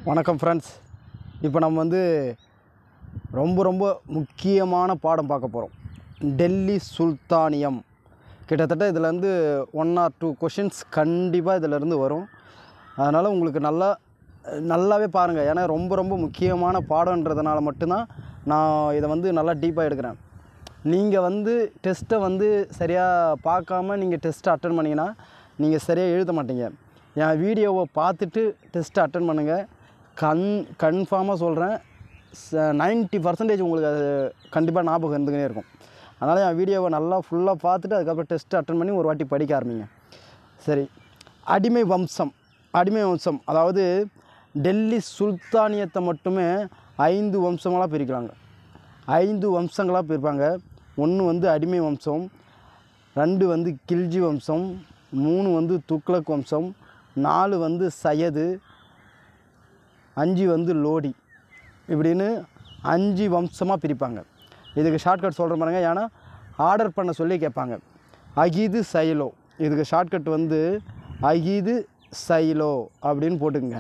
வணக்கம் ஃப்ரெண்ட்ஸ் இப்போ நம்ம வந்து ரொம்ப ரொம்ப முக்கியமான பாடம் பார்க்க போகிறோம் டெல்லி சுல்தானியம் கிட்டத்தட்ட இதில் இருந்து ஒன் ஆர் டூ கொஷின்ஸ் கண்டிப்பாக இதிலேருந்து வரும் அதனால் உங்களுக்கு நல்லா நல்லாவே பாருங்கள் ஏன்னா ரொம்ப ரொம்ப முக்கியமான பாடன்றதுனால மட்டும்தான் நான் இதை வந்து நல்லா டீப்பாக எடுக்கிறேன் நீங்கள் வந்து டெஸ்ட்டை வந்து சரியாக பார்க்காம நீங்கள் டெஸ்ட்டை அட்டன் பண்ணிங்கன்னா நீங்கள் சரியாக எழுத மாட்டீங்க என் வீடியோவை பார்த்துட்டு டெஸ்ட்டை அட்டன் பண்ணுங்கள் கன் கன்ஃபார்மாக சொல்கிறேன் நைன்ட்டி பர்சன்டேஜ் உங்களுக்கு அது கண்டிப்பாக ஞாபகம் இருந்துக்கினே இருக்கும் அதனால் என் வீடியோவை நல்லா ஃபுல்லாக பார்த்துட்டு அதுக்கப்புறம் டெஸ்ட்டு அட்டன் பண்ணி ஒரு வாட்டி படிக்க ஆரம்பிங்க சரி அடிமை வம்சம் அடிமை வம்சம் அதாவது டெல்லி சுல்தானியத்தை மட்டுமே ஐந்து வம்சங்களாக பிரிக்கிறாங்க ஐந்து வம்சங்களாக பிரிப்பாங்க ஒன்று வந்து அடிமை வம்சம் ரெண்டு வந்து கில்ஜி வம்சம் மூணு வந்து துக்ளக் வம்சம் நாலு வந்து சையது அஞ்சு வந்து லோடி இப்படின்னு அஞ்சு வம்சமாக பிரிப்பாங்க இதுக்கு ஷார்ட்கட் சொல்கிற பாருங்க ஏன்னா ஆர்டர் பண்ண சொல்லி கேட்பாங்க அகீது சைலோ இதுக்கு ஷார்ட்கட் வந்து அகீது சைலோ அப்படின்னு போட்டுக்கங்க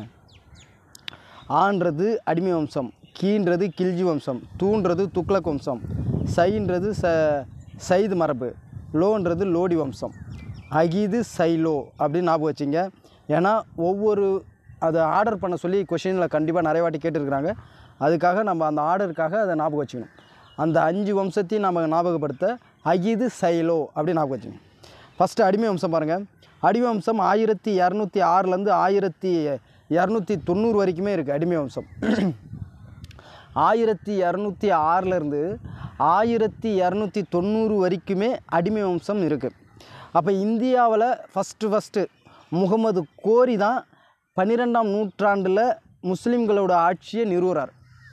ஆன்றது அடிமை வம்சம் கீன்றது கில்ஜி வம்சம் தூன்றது துக்ளக் வம்சம் சைன்றது ச சைது மரபு லோன்றது லோடி வம்சம் அகீது சைலோ அப்படின்னு ஞாபகம் வச்சிங்க ஏன்னா ஒவ்வொரு அதை ஆர்டர் பண்ண சொல்லி கொஷினில் கண்டிப்பாக நிறைய வாட்டி கேட்டிருக்கிறாங்க அதுக்காக நம்ம அந்த ஆர்டருக்காக அதை ஞாபகம் வச்சுக்கணும் அந்த அஞ்சு வம்சத்தையும் நம்ம ஞாபகப்படுத்த அகீது சைலோ அப்படின்னு ஞாபகம் வச்சுக்கணும் ஃபஸ்ட்டு அடிமை வம்சம் பாருங்கள் அடிமை வம்சம் ஆயிரத்தி இரநூத்தி ஆறுலேருந்து ஆயிரத்தி இரநூத்தி தொண்ணூறு வரைக்குமே இருக்குது அடிமை வம்சம் ஆயிரத்தி இரநூத்தி ஆறிலேருந்து ஆயிரத்தி இரநூத்தி தொண்ணூறு வரைக்குமே அடிமை வம்சம் இருக்குது அப்போ இந்தியாவில் ஃபஸ்ட்டு ஃபஸ்ட்டு முகமது கோரி தான் பன்னிரெண்டாம் நூற்றாண்டில் முஸ்லீம்களோட ஆட்சியை நிறுவுறார்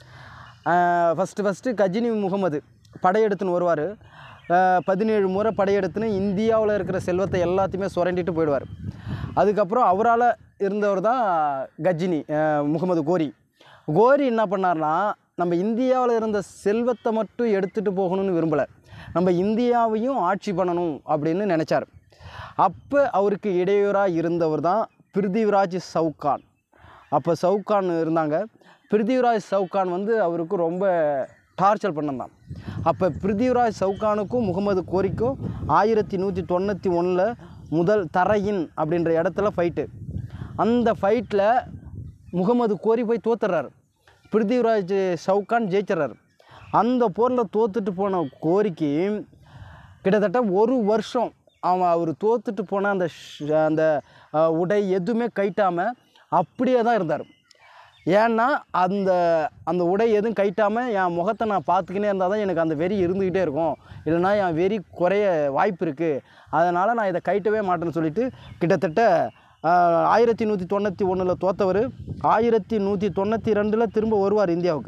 ஃபஸ்ட்டு ஃபஸ்ட்டு கஜினி முகமது படையெடுத்துன்னு வருவார் பதினேழு முறை படையெடுத்துன்னு இந்தியாவில் இருக்கிற செல்வத்தை எல்லாத்தையுமே சுரண்டிட்டு போயிடுவார் அதுக்கப்புறம் அவரால் இருந்தவர் தான் கஜினி அஹ், முகமது கோரி கோரி என்ன பண்ணார்னா நம்ம இந்தியாவில் இருந்த செல்வத்தை மட்டும் எடுத்துகிட்டு போகணும்னு விரும்பலை நம்ம இந்தியாவையும் ஆட்சி பண்ணணும் அப்படின்னு நினச்சார் அப்போ அவருக்கு இடையூறாக இருந்தவர் தான் பிருத்திவிராஜ் சவுகான் அப்போ சவுகான் இருந்தாங்க பிருத்திவிராஜ் சவுகான் வந்து அவருக்கு ரொம்ப டார்ச்சர் பண்ணந்தான் அப்போ பிருத்திவிராஜ் சவுகானுக்கும் முகமது கோரிக்கும் ஆயிரத்தி நூற்றி தொண்ணூற்றி ஒன்றில் முதல் தரையின் அப்படின்ற இடத்துல ஃபைட்டு அந்த ஃபைட்டில் முகமது கோரி போய் தோத்துறாரு பிருத்திவிராஜ் சவுகான் ஜெயிச்சிடறாரு அந்த போரில் தோத்துட்டு போன கோரிக்கு கிட்டத்தட்ட ஒரு வருஷம் அவன் அவர் தோத்துட்டு போன அந்த ஷ்- அந்த அஹ், உடை எதுவுமே கைட்டாமல் அப்படியே தான் இருந்தார் ஏன்னா அந்த அந்த உடை எதுவும் கைட்டாமல் என் முகத்தை நான் பார்த்துக்கினே இருந்தால் தான் எனக்கு அந்த வெறி இருந்துக்கிட்டே இருக்கும் இல்லைனா என் வெறி குறைய வாய்ப்பு இருக்குது அதனால் நான் இதை கைட்டவே மாட்டேன்னு சொல்லிட்டு கிட்டத்தட்ட ஆஹ், ஆயிரத்தி நூற்றி தொண்ணூற்றி ஒன்றில் தோத்தவர் ஆயிரத்தி நூற்றி தொண்ணூற்றி ரெண்டில் திரும்ப வருவார் இந்தியாவுக்கு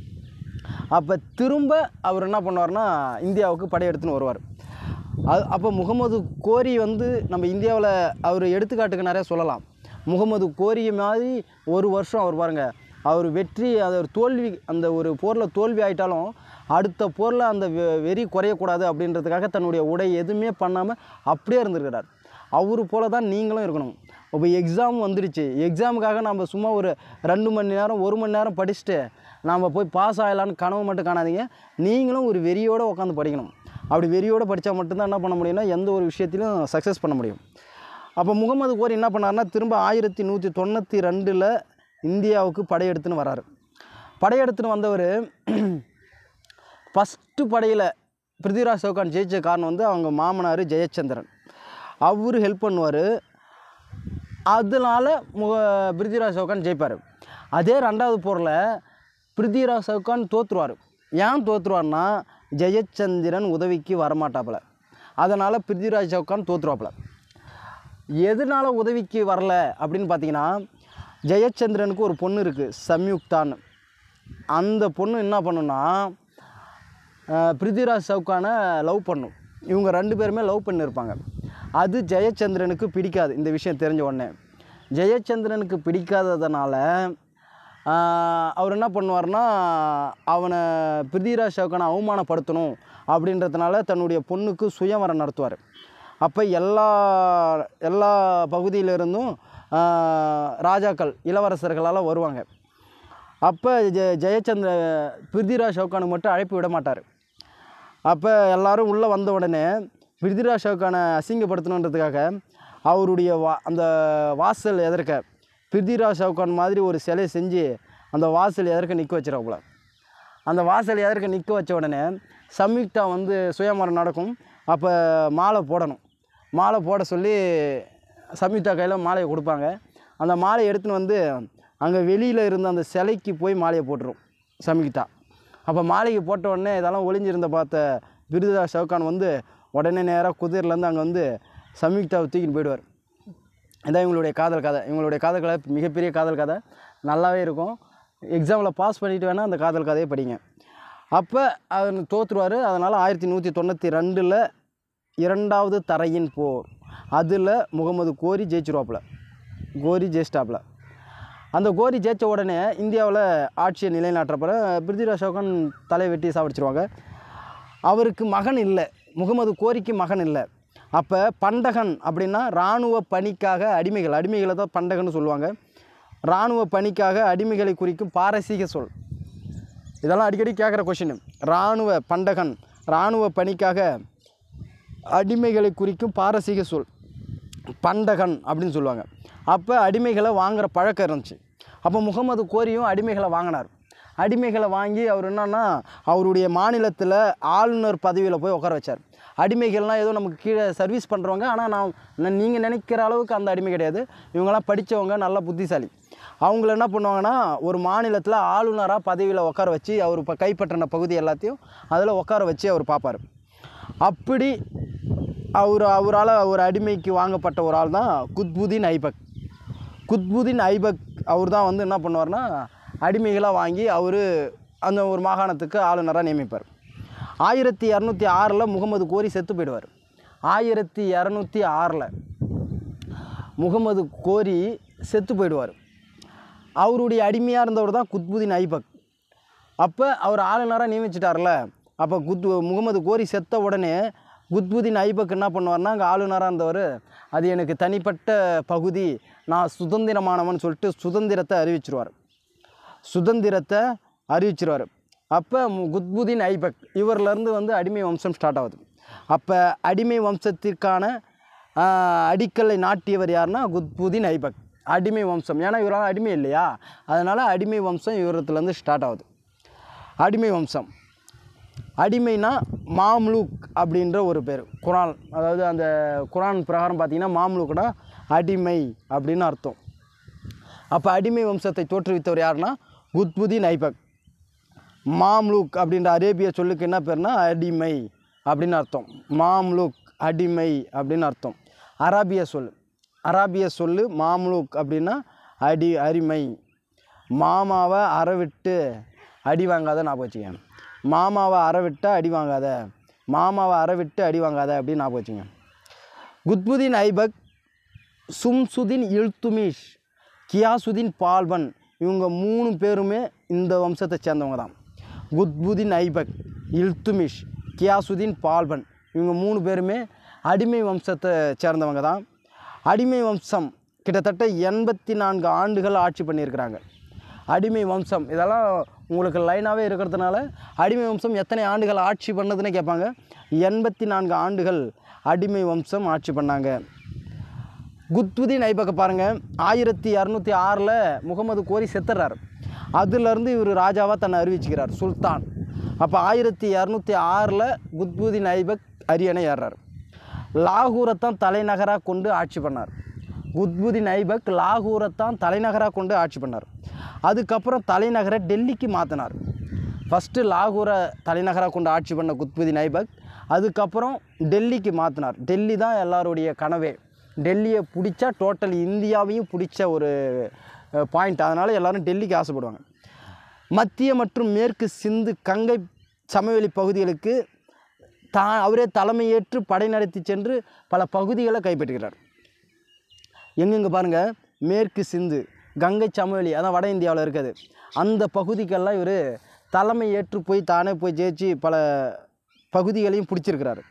அப்போ திரும்ப அவர் என்ன பண்ணுவார்னா இந்தியாவுக்கு படையெடுத்துன்னு வருவார் அது அப்போ முகமது கோரி வந்து நம்ம இந்தியாவில் அவர் எடுத்துக்காட்டுக்கு நிறைய சொல்லலாம் முகமது கோரி மாதிரி ஒரு வருஷம் அவர் பாருங்க அவர் வெற்றி அது ஒரு தோல்வி அந்த ஒரு போரில் தோல்வி ஆயிட்டாலும் அடுத்த போரில் அந்த வெ- வெறி குறையக்கூடாது அப்படின்றதுக்காக தன்னுடைய உடை எதுவுமே பண்ணாமல் அப்படியே இருந்திருக்கிறார் அவர் போல தான் நீங்களும் இருக்கணும் இப்போ எக்ஸாம் வந்துடுச்சு எக்ஸாமுக்காக நம்ம சும்மா ஒரு ரெண்டு மணி நேரம் ஒரு மணி நேரம் படிச்சுட்டு நாம் போய் பாஸ் ஆகலான்னு கனவு மட்டும் காணாதீங்க நீங்களும் ஒரு வெறியோடு உட்காந்து படிக்கணும் அப்படி வெறியோடு படித்தா மட்டும்தான் என்ன பண்ண முடியும்னா எந்த ஒரு விஷயத்திலும் சக்ஸஸ் பண்ண முடியும் அப்போ முகமது கோரி என்ன பண்ணாருன்னா திரும்ப ஆயிரத்தி நூற்றி தொண்ணூற்றி ரெண்டில் இந்தியாவுக்கு படையெடுத்துன்னு வராரு படையெடுத்துன்னு வந்தவர் ஃபஸ்ட்டு படையில் பிருத்திவிராஜ் சவுகான் ஜெயிச்ச காரணம் வந்து அவங்க மாமனார் ஜெயச்சந்திரன் அவர் ஹெல்ப் பண்ணுவார் அதனால முக பிருத்திவிராஜ் சவுகான் ஜெயிப்பார் அதே ரெண்டாவது போரில் பிருத்திவிராஜ் சவுகான் தோற்றுருவார் ஏன் தோற்றுருவார்னா ஜெயச்சந்திரன் உதவிக்கு வரமாட்டாப்புல அதனால் பிருத்திவிராஜ் சவுகான் தோற்றுருவாப்புல எதனால் உதவிக்கு வரல அப்படின்னு பார்த்தீங்கன்னா ஜெயச்சந்திரனுக்கு ஒரு பொண்ணு இருக்குது சம்யுக்தான்னு அந்த பொண்ணு என்ன பண்ணுன்னா அஹ், பிருத்திவிராஜ் சவுக்கானை லவ் பண்ணும் இவங்க ரெண்டு பேருமே லவ் பண்ணியிருப்பாங்க அது ஜெயச்சந்திரனுக்கு பிடிக்காது இந்த விஷயம் தெரிஞ்ச உடனே ஜெயச்சந்திரனுக்கு பிடிக்காததுனால ஆஹ், அவர் என்ன பண்ணுவார்னா அவனை பிருத்திவிராஜ் சவுக்கானை அவமானப்படுத்தணும் அப்படின்றதுனால தன்னுடைய பொண்ணுக்கு சுயவரம் நடத்துவார் அப்போ எல்லா எல்லா பகுதியிலிருந்தும் ஆஹ், ராஜாக்கள் இளவரசர்களால் வருவாங்க அப்போ ஜெ ஜெயச்சந்திர பிருத்திராஜ் சவுகானுக்கு மட்டும் அழைப்பு விட மாட்டார் அப்போ எல்லாரும் உள்ளே வந்த உடனே பிருத்திராஜ் சவுகானை அசிங்கப்படுத்தணுன்றதுக்காக அவருடைய வா அந்த வாசல் எதிர்க்க பிருத்திராஜ் சவுகான் மாதிரி ஒரு சிலையை செஞ்சு அந்த வாசல் எதிர்க்க நிற்க வச்சிருவாப்புல அந்த வாசல் எதிர்க்க நிற்க வச்ச உடனே சம்யுக்தா வந்து சுயமரம் நடக்கும் அப்போ மாலை போடணும் மாலை போட சொல்லி சம்யுக்தா கையில் மாலையை கொடுப்பாங்க அந்த மாலையை எடுத்துன்னு வந்து அங்கே வெளியில் இருந்த அந்த சிலைக்கு போய் மாலையை போட்டுரும் சம்யுக்தா அப்போ மாலைக்கு போட்ட உடனே இதெல்லாம் ஒளிஞ்சிருந்த பார்த்த பிருதா சவுகான் வந்து உடனே நேராக குதிரிலேருந்து அங்கே வந்து சம்யுக்தாவை தூக்கிட்டு போயிடுவார் இதான் இவங்களுடைய காதல் கதை இவங்களுடைய காதல் கதை மிகப்பெரிய காதல் கதை நல்லாவே இருக்கும் எக்ஸாமில் பாஸ் பண்ணிட்டு வேணால் அந்த காதல் கதையை படிங்க அப்போ அவர் தோற்றுருவார் அதனால் ஆயிரத்தி நூற்றி தொண்ணூற்றி ரெண்டில் இரண்டாவது தரையின் போர் அதில் முகமது கோரி ஜெயிச்சிருவாப்புல கோரி ஜெயிச்சிட்டாப்புல அந்த கோரி ஜெயிச்ச உடனே இந்தியாவில் ஆட்சியை நிலைநாட்டுறப்ப பிருத்திவிராஜ் சவுகான் தலை வெட்டி சாவடிச்சிருவாங்க அவருக்கு மகன் இல்லை முகமது கோரிக்கு மகன் இல்லை அப்போ பண்டகன் அப்படின்னா இராணுவ பணிக்காக அடிமைகள் அடிமைகளை தான் பண்டகன்னு சொல்லுவாங்க இராணுவ பணிக்காக அடிமைகளை குறிக்கும் பாரசீக சொல் இதெல்லாம் அடிக்கடி கேட்குற கொஷின் இராணுவ பண்டகன் இராணுவ பணிக்காக அடிமைகளை குறிக்கும் பாரசீக சொல் பண்டகன் அப்படின்னு சொல்லுவாங்க அப்போ அடிமைகளை வாங்குற பழக்கம் இருந்துச்சு அப்போ முகமது கோரியும் அடிமைகளை வாங்கினார் அடிமைகளை வாங்கி அவர் என்னன்னா அவருடைய மாநிலத்தில் ஆளுநர் பதவியில் போய் உட்கார வச்சார் அடிமைகள்லாம் ஏதோ நமக்கு கீழே சர்வீஸ் பண்ணுறவங்க ஆனால் நான் நீங்கள் நினைக்கிற அளவுக்கு அந்த அடிமை கிடையாது இவங்கெல்லாம் படித்தவங்க நல்ல புத்திசாலி அவங்கள என்ன பண்ணுவாங்கன்னா ஒரு மாநிலத்தில் ஆளுநராக பதவியில் உட்கார வச்சு அவர் இப்போ கைப்பற்றின பகுதி எல்லாத்தையும் அதில் உட்கார வச்சு அவர் பார்ப்பார் அப்படி அவர் அவரால் ஒரு அடிமைக்கு வாங்கப்பட்ட ஒரு ஆள் தான் குத்புதீன் ஐபக் குத்புதீன் ஐபக் அவர் தான் வந்து என்ன பண்ணுவார்னா அடிமைகளாக வாங்கி அவர் அந்த ஒரு மாகாணத்துக்கு ஆளுநராக நியமிப்பார் ஆயிரத்தி இரநூத்தி ஆறில் முகமது கோரி செத்து போயிடுவார் ஆயிரத்தி இரநூத்தி ஆறில் முகமது கோரி செத்து போயிடுவார் அவருடைய அடிமையாக இருந்தவர் தான் குத்புதீன் ஐபக் அப்போ அவர் ஆளுநராக நியமிச்சிட்டார்ல அப்போ குத் முகமது கோரி செத்த உடனே குத்புதீன் ஐபக் என்ன பண்ணுவார்னா அங்கே ஆளுநராக இருந்தவர் அது எனக்கு தனிப்பட்ட பகுதி நான் சுதந்திரமானவன் சொல்லிட்டு சுதந்திரத்தை அறிவிச்சிருவார் சுதந்திரத்தை அறிவிச்சிருவார் அப்போ மு- குத்புதீன் ஐபக் இவர்லேருந்து வந்து அடிமை வம்சம் ஸ்டார்ட் ஆகுது அப்போ அடிமை வம்சத்திற்கான ஆஹ், அடிக்கல்லை நாட்டியவர் யாருன்னா குத்புதீன் ஐபக் அடிமை வம்சம் ஏன்னா இவரால் அடிமை இல்லையா அதனால் அடிமை வம்சம் இவரத்துலேருந்து ஸ்டார்ட் ஆகுது அடிமை வம்சம் அடிமைனா மாம்லூக் அப்படின்ற ஒரு பேர் குரான் அதாவது அந்த குரான் பிரகாரம் பார்த்தீங்கன்னா மாம்லூக்னா அடிமை அப்படின்னு அர்த்தம் அப்போ அடிமை வம்சத்தை தோற்றுவித்தவர் யாருன்னா குத்புதீன் ஐபக் மாம்லூக் அப்படின்ற அரேபிய சொல்லுக்கு என்ன பேர்னா அடிமை அப்படின்னு அர்த்தம் மாம்லூக் அடிமை அப்படின்னு அர்த்தம் அராபிய சொல் அராபிய சொல்லு மாம்லூக் அப்படின்னா அடி அடிமை மாமாவை அறவிட்டு அடி வாங்காத ஞாபகம் வச்சுங்க மாமாவை அறவிட்டு அடி வாங்காத மாமாவை அறவிட்டு அடி வாங்காத அப்படின்னு ஞாபகம் வச்சுங்க குத்புதீன் ஐபக் சும்சுதீன் இல்துமிஷ் கியாசுதீன் பால்பன் இவங்க மூணு பேருமே இந்த வம்சத்தை சேர்ந்தவங்க தான் குத்புதீன் ஐபக் இல்துமிஷ் கியாசுதீன் பால்பன் இவங்க மூணு பேருமே அடிமை வம்சத்தை சேர்ந்தவங்க தான் அடிமை வம்சம் கிட்டத்தட்ட எண்பத்தி நான்கு ஆண்டுகள் ஆட்சி பண்ணியிருக்கிறாங்க அடிமை வம்சம் இதெல்லாம் உங்களுக்கு லைனாகவே இருக்கிறதுனால அடிமை வம்சம் எத்தனை ஆண்டுகள் ஆட்சி பண்ணதுன்னு கேட்பாங்க எண்பத்தி நான்கு ஆண்டுகள் அடிமை வம்சம் ஆட்சி பண்ணாங்க குத்புதீன் ஐபக்கை பாருங்கள் ஆயிரத்தி இரநூத்தி ஆறில் முகமது கோரி செத்துறாரு அதுலேருந்து இவர் ராஜாவாக தன்னை அறிவிச்சுக்கிறார் சுல்தான் அப்போ ஆயிரத்தி இரநூத்தி ஆறில் குத்புதீன் ஐபக் அரியணை ஏறுறார் லாகூரைத்தான் தலைநகராக கொண்டு ஆட்சி பண்ணார் குத்புதீன் ஐபக் லாகூரைத்தான் தலைநகராக கொண்டு ஆட்சி பண்ணார் அதுக்கப்புறம் தலைநகரை டெல்லிக்கு மாற்றினார் ஃபஸ்ட்டு லாகூரை தலைநகராக கொண்டு ஆட்சி பண்ண குத்புதீன் ஐபக் அதுக்கப்புறம் டெல்லிக்கு மாற்றினார் டெல்லி தான் எல்லாருடைய கனவே டெல்லியை பிடிச்சா டோட்டல் இந்தியாவையும் பிடிச்ச ஒரு பாயிண்ட் அதனால் எல்லாரும் டெல்லிக்கு ஆசைப்படுவாங்க மத்திய மற்றும் மேற்கு சிந்து கங்கை சமவெளி பகுதிகளுக்கு தா அவரே தலைமையேற்று படை நடத்தி சென்று பல பகுதிகளை கைப்பற்றுகிறார் எங்கெங்க பாருங்கள் மேற்கு சிந்து கங்கை சமவெளி அதான் வட இந்தியாவில் இருக்குது அந்த பகுதிக்கெல்லாம் இவர் தலைமை ஏற்று போய் தானே போய் ஜெயிச்சு பல பகுதிகளையும் பிடிச்சிருக்கிறாரு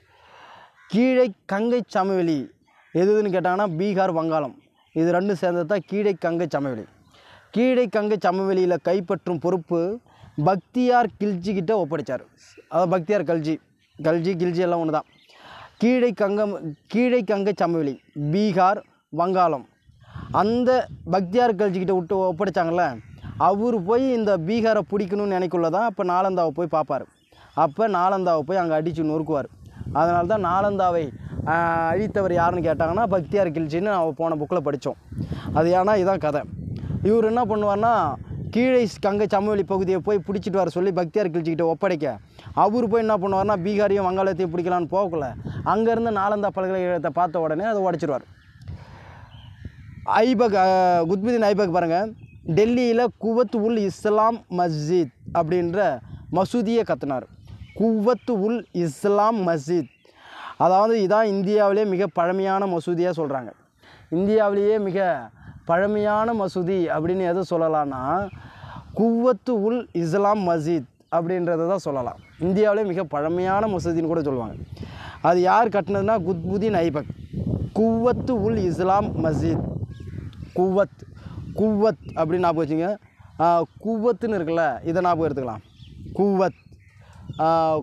கீழே கங்கை சமவெளி எது எதுன்னு கேட்டாங்கன்னா பீகார் வங்காளம் இது ரெண்டும் சேர்ந்தது தான் கீழே கங்கை சமவெளி கீழே கங்கை சமவெளியில் கைப்பற்றும் பொறுப்பு பக்தியார் கில்ஜி கிட்ட ஒப்படைச்சார் அதாவது பக்தியார் கல்ஜி கல்ஜி கில்ஜி எல்லாம் ஒன்று தான் கீழே கங்கம் கீழே கங்கை சமவெளி பீகார் வங்காளம் அந்த பக்தியார் கல்ஜி கிட்ட விட்டு ஒப்படைச்சாங்கல்ல அவர் போய் இந்த பீகாரை பிடிக்கணும்னு நினைக்குள்ள தான் அப்போ நாலந்தாவை போய் பார்ப்பார் அப்போ நாலந்தாவை போய் அங்கே அடித்து நொறுக்குவார் அதனால தான் நாலந்தாவை ஆஹ், அழித்தவர் யாருன்னு கேட்டாங்கன்னா பக்தியார் கில்ஜின்னு நான் போன புக்கில் படித்தோம் அது ஏன்னா இதான் கதை இவர் என்ன பண்ணுவார்னா கீழே கங்கை சமவெளி பகுதியை போய் பிடிச்சிட்டு வர சொல்லி பக்தியார் கிழிச்சிக்கிட்ட ஒப்படைக்க அவர் போய் என்ன பண்ணுவார்னா பீகாரையும் வங்காளத்தையும் பிடிக்கலான்னு போகக்குள்ள அங்கேருந்து நாலந்தா பல்கலைக்கழகத்தை பார்த்த உடனே அதை உடச்சிடுவார் ஐபக் அஹ், குத்புதீன் ஐபக் பாருங்கள் டெல்லியில் குவத் உல் இஸ்லாம் மஸ்ஜித் அப்படின்ற மசூதியை கட்டினார் குவத் உல் இஸ்லாம் மஸ்ஜித் அதாவது இதான் இந்தியாவிலே மிக பழமையான மசூதியாக சொல்கிறாங்க இந்தியாவிலேயே மிக பழமையான மசூதி அப்படின்னு எதை சொல்லலாம்னா குவத்து உல் இஸ்லாம் மஸ்ஜித் அப்படின்றத தான் சொல்லலாம் இந்தியாவிலே மிக பழமையான மசூதின்னு கூட சொல்லுவாங்க அது யார் கட்டினதுன்னா குத்புதீன் ஐபக் குவத்து உல் இஸ்லாம் மஸ்ஜித் குவத் குவத் அப்படின்னு ஞாபகம் வச்சுங்க ஆஹ், குவத்துன்னு இருக்குல்ல இதை ஞாபகம் எடுத்துக்கலாம் குவத் ஆஹ்,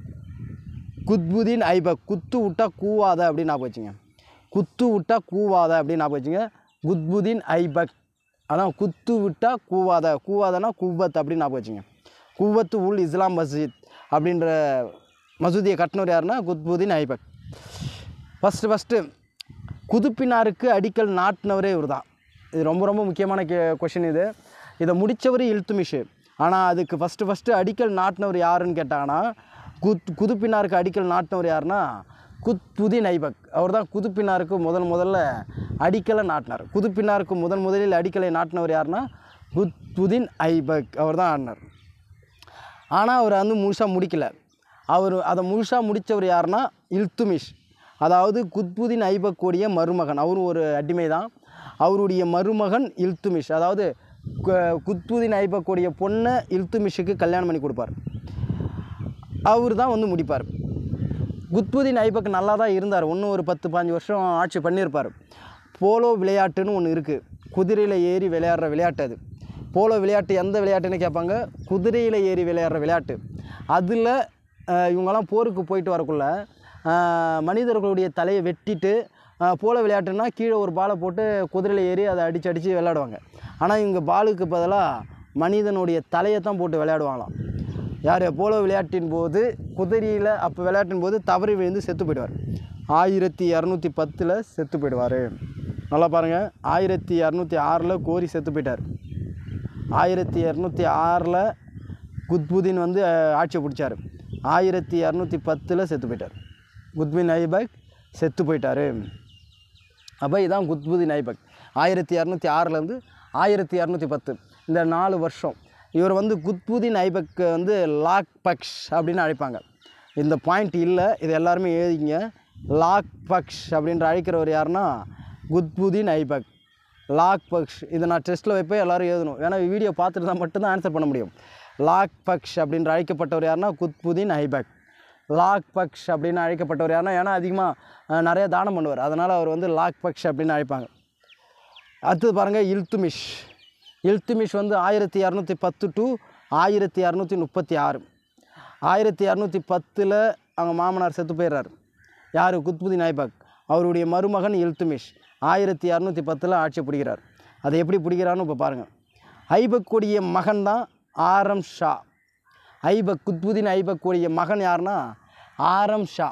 குத்புதீன் ஐபக் குத்து விட்டா கூவாத அப்படின்னு ஞாபகம் வச்சுங்க குத்து விட்டா கூவாத அப்படின்னு ஞாபகம் வச்சுங்க குத்புதீன் ஐபக் அதான் குத்து விட்டா கூவாத கூவாதனா குவத் அப்படின்னு ஞாபகம் வச்சுங்க குவத்து உல் இஸ்லாம் மஸ்ஜித் அப்படின்ற மசூதியை கட்டினவர் யாருன்னா குத்புதீன் ஐபக் ஃபஸ்ட்டு ஃபஸ்ட்டு குதுப்பினாருக்கு அடிக்கல் நாட்டினவரே இவர் தான் இது ரொம்ப ரொம்ப முக்கியமான கே கொஷின் இது இதை முடித்தவர் இல்துமிஷு ஆனால் அதுக்கு ஃபஸ்ட்டு ஃபஸ்ட்டு அடிக்கல் நாட்டினவர் யாருன்னு கேட்டாங்கன்னா குத் குதுப்பினாருக்கு அடிக்கல் நாட்டினவர் யாருன்னா குத்புதீன் ஐபக் அவர் தான் குதுப்பினாருக்கு முதல் முதல்ல அடிக்கலை நாட்டினார் குதுப்பினாருக்கு முதன் முதலில் அடிக்கலை நாட்டினவர் யாருன்னா குத்புதீன் ஐபக் அவர் தான் ஆடினார் ஆனால் அவர் வந்து முழுசாக முடிக்கல அவர் அதை முழுசாக முடித்தவர் யாருன்னா இல்துமிஷ் அதாவது குத்புதீன் ஐபக்கோடைய மருமகன் அவரும் ஒரு அடிமை தான் அவருடைய மருமகன் இல்துமிஷ் அதாவது கு- குத்புதீன் ஐபக்கோடைய பொண்ணை இல்துமிஷுக்கு கல்யாணம் பண்ணி கொடுப்பார் அவர் தான் வந்து முடிப்பார் குத்புதீன் ஐபக் நல்லா தான் இருந்தார் இன்னும் ஒரு பத்து பாஞ்சு வருஷம் ஆட்சி பண்ணியிருப்பார் போலோ விளையாட்டுன்னு ஒன்று இருக்குது குதிரையில் ஏறி விளையாடுற விளையாட்டு அது போலோ விளையாட்டு எந்த விளையாட்டுன்னு கேட்பாங்க குதிரையில் ஏறி விளையாடுற விளையாட்டு அதில் இவங்கெல்லாம் போருக்கு போயிட்டு வரக்குள்ள அஹ், மனிதர்களுடைய தலையை வெட்டிட்டு அஹ், போலோ விளையாட்டுன்னா கீழே ஒரு பாலை போட்டு குதிரையில் ஏறி அதை அடித்து அடித்து விளையாடுவாங்க ஆனால் இவங்க பாலுக்கு பதிலாக மனிதனுடைய தலையை தான் போட்டு விளையாடுவாங்களாம் யார் போலோ விளையாட்டின் போது குதிரையில் அப்போ விளையாட்டின் போது தவறி விழுந்து செத்து போயிடுவார் ஆயிரத்தி இரநூத்தி பத்தில் செத்து போயிடுவார் நல்லா பாருங்கள் ஆயிரத்தி இரநூத்தி ஆறில் கோரி செத்து போயிட்டார் ஆயிரத்தி இரநூத்தி ஆறில் குத்புதீன் வந்து அஹ், ஆட்சியை பிடிச்சார் ஆயிரத்தி இரநூத்தி பத்தில் செத்து போயிட்டார் குத்பின் ஐபக் செத்து போயிட்டார் அப்போ இதான் குத்புதீன் ஐபக் ஆயிரத்தி இரநூத்தி ஆறுலேருந்து ஆயிரத்தி இரநூத்தி பத்து இந்த நாலு வருஷம் இவர் வந்து குத்புதீன் ஐபக் வந்து லாக் பக்ஷ் அப்படின்னு அழைப்பாங்க இந்த பாயிண்ட் இல்லை இது எல்லாருமே எழுதிங்க லாக் பக்ஷ் அப்படின்ற அழைக்கிறவர் யாருன்னா குத்புதீன் ஐபக் லாக் பக்ஷ் இதை நான் டெஸ்ட்டில் வைப்பேன் எல்லாரும் எழுதணும் ஏன்னா வீடியோ பார்த்துட்டு தான் மட்டும்தான் ஆன்சர் பண்ண முடியும் லாக் பக்ஷ் அப்படின்ற அழைக்கப்பட்டவர் யாருன்னா குத்புதீன் ஐபக் லாக் பக்ஷ் அப்படின்னு அழைக்கப்பட்டவர் யாருன்னா ஏன்னா அதிகமாக நிறைய தானம் பண்ணுவார் அதனால் அவர் வந்து லாக் பக்ஷ் அப்படின்னு அழைப்பாங்க அடுத்தது பாருங்கள் இல்துமிஷ் இல்துமிஷ் வந்து ஆயிரத்தி இரநூத்தி பத்து டு ஆயிரத்தி இரநூத்தி முப்பத்தி ஆறு ஆயிரத்தி இரநூத்தி பத்தில் அவங்க மாமனார் செத்து போயிடுறாரு யார் குத்புதீன் ஐபக் அவருடைய மருமகன் இல்துமிஷ் ஆயிரத்தி இரநூத்தி பத்தில் ஆட்சி பிடிக்கிறார் அதை எப்படி பிடிக்கிறான்னு இப்போ பாருங்கள் ஐபக்குடைய மகன் தான் ஆரம் ஷா ஐபக் குத்புதீன் ஐபக்குடைய மகன் யாருன்னா ஆரம் ஷா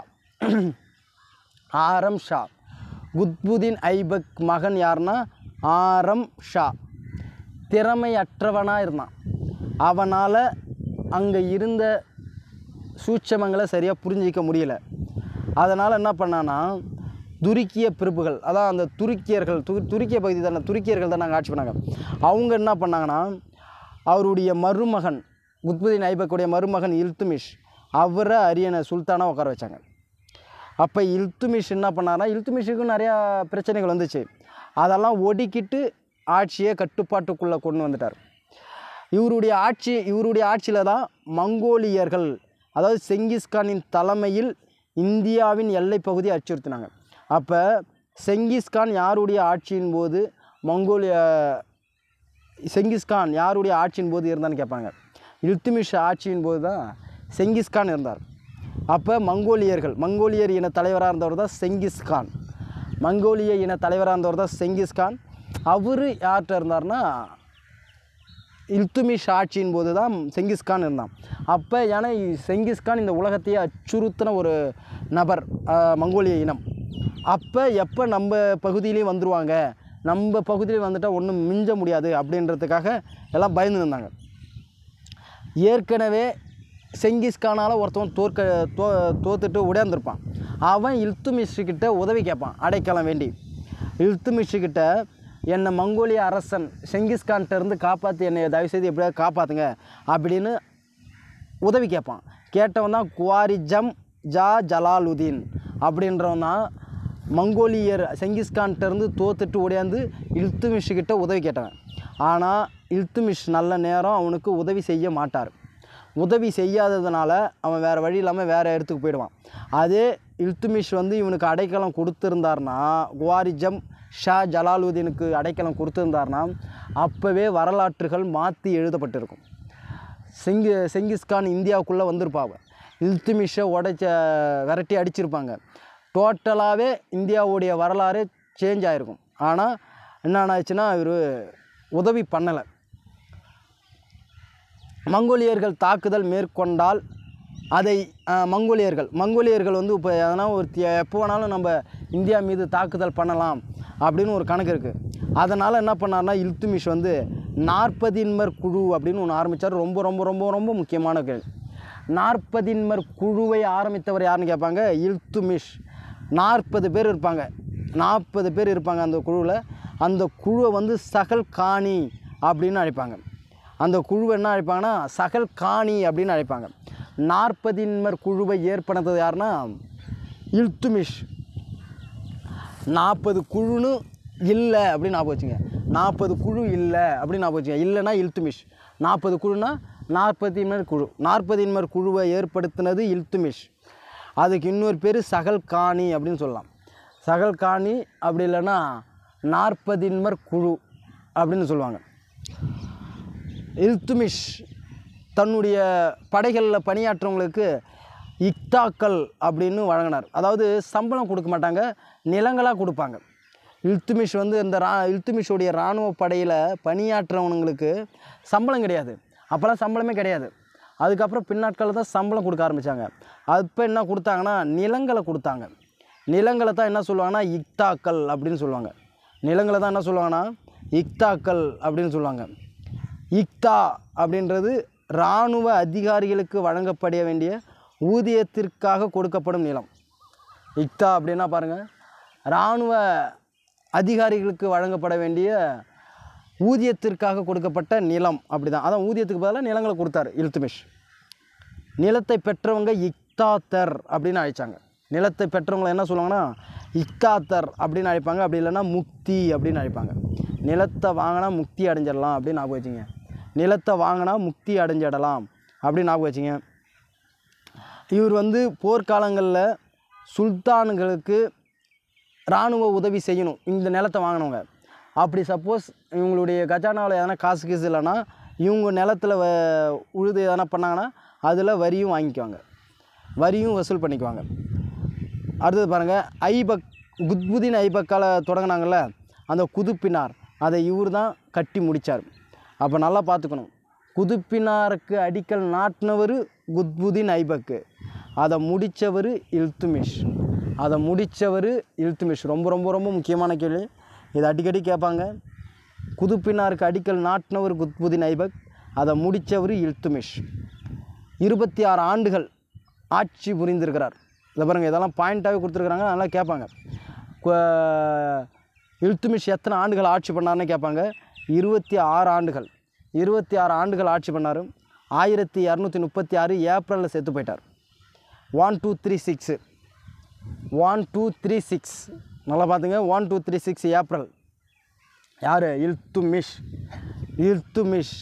ஆரம் ஷா குத்புதீன் ஐபக் மகன் யாருன்னா ஆரம் ஷா திறமையற்றவனாக இருந்தான் அவனால் அங்கே இருந்த சூட்சமங்களை சரியாக புரிஞ்சிக்க முடியல அதனால் என்ன பண்ணான்னா துருக்கிய பிரிவுகள் அதான் அந்த துருக்கியர்கள் து துருக்கிய பகுதி தானே துருக்கியர்கள் தான் நாங்கள் ஆட்சி பண்ணாங்க அவங்க என்ன பண்ணாங்கன்னா அவருடைய மருமகன் குத்புதீன் ஐபக்குடைய மருமகன் இல்துமிஷ் அவரை அரியணை சுல்தானாக உட்கார வச்சாங்க அப்போ இல்துமிஷ் என்ன பண்ணார்னா இல்துமிஷுக்கும் நிறையா பிரச்சனைகள் வந்துச்சு அதெல்லாம் ஒடுக்கிட்டு ஆட்சியை கட்டுப்பாட்டுக்குள்ளே கொண்டு வந்துட்டார் இவருடைய ஆட்சி இவருடைய ஆட்சியில் தான் மங்கோலியர்கள் அதாவது செங்கிஸ்கானின் தலைமையில் இந்தியாவின் எல்லைப் பகுதியை அச்சுறுத்தினாங்க அப்போ செங்கிஸ்கான் யாருடைய ஆட்சியின் போது மங்கோலிய செங்கிஸ்கான் யாருடைய ஆட்சியின் போது இருந்தான்னு கேட்பாங்க இல்துமிஷ் ஆட்சியின் போது தான் செங்கிஸ்கான் இருந்தார் அப்போ மங்கோலியர்கள் மங்கோலியர் இன தலைவராக இருந்தவர் தான் செங்கிஸ்கான் மங்கோலிய இன தலைவராக இருந்தவர் தான் செங்கிஸ்கான் அவர் யார்கிட்ட இருந்தார்னா இல்துமிஷ் ஆட்சியின் போது தான் செங்கிஸ்கான் இருந்தான் அப்போ ஏன்னா இ- செங்கிஸ்கான் இந்த உலகத்தையே அச்சுறுத்தின ஒரு நபர் ஆஹ், மங்கோலிய இனம் அப்போ எப்போ நம்ம பகுதியிலையும் வந்துருவாங்க நம்ம பகுதியிலையும் வந்துட்டால் ஒன்றும் மிஞ்ச முடியாது அப்படின்றதுக்காக எல்லாம் பயந்து இருந்தாங்க ஏற்கனவே செங்கிஸ்கானால் ஒருத்தவன் தோற்க தோ தோத்துட்டு உடையாந்துருப்பான் அவன் இல்துமிஷ்கிட்ட உதவி கேட்பான் அடைக்கலம் வேண்டி இல்துமிஷ்கிட்ட என்னை மங்கோலிய அரசன் செங்கிஸ்கான்ட்ட இருந்து காப்பாற்றி என்னை தயவுசெய்து எப்படியாவது காப்பாற்றுங்க அப்படின்னு உதவி கேட்பான் கேட்டவன் தான் குவாரிஜம் ஜா ஜலாலுதீன் அப்படின்றவன் தான் மங்கோலியர் செங்கிஸ்கான்ட்ட இருந்து தோத்துட்டு ஓடியாந்து இல்துமிஷ்கிட்ட உதவி கேட்டவன் ஆனால் இல்துமிஷ் நல்ல நேரம் அவனுக்கு உதவி செய்ய மாட்டார் உதவி செய்யாததுனால அவன் வேறு வழி இல்லாமல் வேறு இடத்துக்கு போயிடுவான் அதே இல்துமிஷ் வந்து இவனுக்கு அடைக்கலம் கொடுத்துருந்தார்னா குவாரிஜம் ஷா ஜலாலுதீனுக்கு அடைக்கலம் கொடுத்துருந்தார்னா அப்போவே வரலாற்றுகள் மாற்றி எழுதப்பட்டிருக்கும் செங்கி செங்கிஸ்கான் இந்தியாவுக்குள்ளே வந்திருப்பாங்க இல்துமிஷை உடைச்ச விரட்டி அடிச்சிருப்பாங்க டோட்டலாகவே இந்தியாவுடைய வரலாறு சேஞ்ச் ஆகிருக்கும் ஆனால் என்ன ஆச்சுன்னா இவர் உதவி பண்ணலை மங்கோலியர்கள் தாக்குதல் மேற்கொண்டால் அதை அஹ், மங்கோலியர்கள் மங்கோலியர்கள் வந்து இப்போ எதனா ஒரு தி- எப்போ வேணாலும் நம்ம இந்தியா மீது தாக்குதல் பண்ணலாம் அப்படின்னு ஒரு கணக்கு இருக்குது அதனால் என்ன பண்ணார்னா இல்துமிஷ் வந்து நாற்பதின்மர் குழு அப்படின்னு ஒன்று ஆரம்பித்தார் ரொம்ப ரொம்ப ரொம்ப ரொம்ப முக்கியமான கேள்வி நாற்பதின்மர் குழுவை ஆரம்பித்தவர் யாருன்னு கேட்பாங்க இல்துமிஷ் நாற்பது பேர் இருப்பாங்க நாற்பது பேர் இருப்பாங்க அந்த குழுவில் அந்த குழுவை வந்து சகல் காணி அப்படின்னு அழைப்பாங்க அந்த குழுவை என்ன அழைப்பாங்கன்னா சகல் காணி அப்படின்னு அழைப்பாங்க நாற்பதின்மர் குழுவை ஏற்படுத்தது யாருன்னா இல்துமிஷ் நாற்பது குழுன்னு இல்லை அப்படின்னு ஞாபகம் வச்சுங்க நாற்பது குழு இல்லை அப்படின்னு ஞாபகம் வச்சுங்க இல்லைன்னா இல்துமிஷ் நாற்பது குழுனா நாற்பதின்மர் குழு நாற்பதின்மர் குழுவை ஏற்படுத்தினது இல்துமிஷ் அதுக்கு இன்னொரு பேர் சகல் காணி அப்படின்னு சொல்லலாம் சகல் காணி அப்படி இல்லைன்னா நாற்பதின்மர் குழு அப்படின்னு சொல்லுவாங்க இல்துமிஷ் தன்னுடைய படைகளில் பணியாற்றவங்களுக்கு இக்தாக்கள் அப்படின்னு வழங்கினார் அதாவது சம்பளம் கொடுக்க மாட்டாங்க நிலங்களாக கொடுப்பாங்க இல்துமிஷ் வந்து இந்த ரா இல்துமிஷோடைய இராணுவ படையில் பணியாற்றவனுங்களுக்கு சம்பளம் கிடையாது அப்போல்லாம் சம்பளமே கிடையாது அதுக்கப்புறம் பின்னாட்களில் தான் சம்பளம் கொடுக்க ஆரம்பித்தாங்க அப்போ என்ன கொடுத்தாங்கன்னா நிலங்களை கொடுத்தாங்க நிலங்களை தான் என்ன சொல்லுவாங்கன்னா இக்தாக்கள் அப்படின்னு சொல்லுவாங்க நிலங்களை தான் என்ன சொல்லுவாங்கன்னா இக்தாக்கள் அப்படின்னு சொல்லுவாங்க இக்தா அப்படின்றது இராணுவ அதிகாரிகளுக்கு வழங்கப்பட வேண்டிய ஊதியத்திற்காக கொடுக்கப்படும் நிலம் இக்தா அப்படின்னா பாருங்கள் இராணுவ அதிகாரிகளுக்கு வழங்கப்பட வேண்டிய ஊதியத்திற்காக கொடுக்கப்பட்ட நிலம் அப்படி தான் அதான் ஊதியத்துக்கு பதிலாக நிலங்களை கொடுத்தாரு இல்துமிஷ் நிலத்தை பெற்றவங்க இக்தாத்தர் அப்படின்னு அழைச்சாங்க நிலத்தை பெற்றவங்களை என்ன சொல்லுவாங்கன்னா இக்தாத்தர் அப்படின்னு அழைப்பாங்க அப்படி இல்லைன்னா முக்தி அப்படின்னு அழைப்பாங்க நிலத்தை வாங்கினா முக்தி அடைஞ்சிடலாம் அப்படின்னு ஞாபகம் வச்சுங்க நிலத்தை வாங்கினா முக்தி அடைஞ்சிடலாம் அப்படின்னு ஞாபகம் வச்சுங்க இவர் வந்து போர்க்காலங்களில் சுல்தான்களுக்கு இராணுவ உதவி செய்யணும் இந்த நிலத்தை வாங்கினவங்க அப்படி சப்போஸ் இவங்களுடைய கஜானாவில் எதனா காசு கீசு இல்லைன்னா இவங்க நிலத்தில் வ உழுது எதனா பண்ணாங்கன்னா அதில் வரியும் வாங்கிக்குவாங்க வரியும் வசூல் பண்ணிக்குவாங்க அடுத்தது பாருங்கள் ஐபக் குத்புதீன் ஐபக்கால தொடங்கினாங்கல்ல அந்த குதுப்பினார் அதை இவர் தான் கட்டி முடித்தார் அப்போ நல்லா பார்த்துக்கணும் குதுப்பினாருக்கு அடிக்கல் நாட்டினவர் குத்புதீன் ஐபக்கு அதை முடித்தவர் இல்துமிஷ் அதை முடித்தவர் இல்துமிஷ் ரொம்ப ரொம்ப ரொம்ப முக்கியமான கேள்வி இதை அடிக்கடி கேட்பாங்க குதுப்பினாருக்கு அடிக்கல் நாட்டினவர் குத்புதீன் ஐபக் அதை முடித்தவர் இல்துமிஷ் இருபத்தி ஆறு ஆண்டுகள் ஆட்சி புரிந்திருக்கிறார் இதை பாருங்கள் இதெல்லாம் பாயிண்ட்டாகவே கொடுத்துருக்குறாங்க நல்லா கேட்பாங்க கு- இல்துமிஷ் எத்தனை ஆண்டுகள் ஆட்சி பண்ணார்னு கேட்பாங்க இருபத்தி ஆறு ஆண்டுகள் இருபத்தி ஆறு ஆண்டுகள் ஆட்சி பண்ணார் ஆயிரத்தி இரநூத்தி முப்பத்தி ஆறு ஏப்ரலில் செத்து போயிட்டார் one two three six one two three six நல்லா பார்த்துங்க one two three six April யார் இல்துமிஷ் இல்துமிஷ்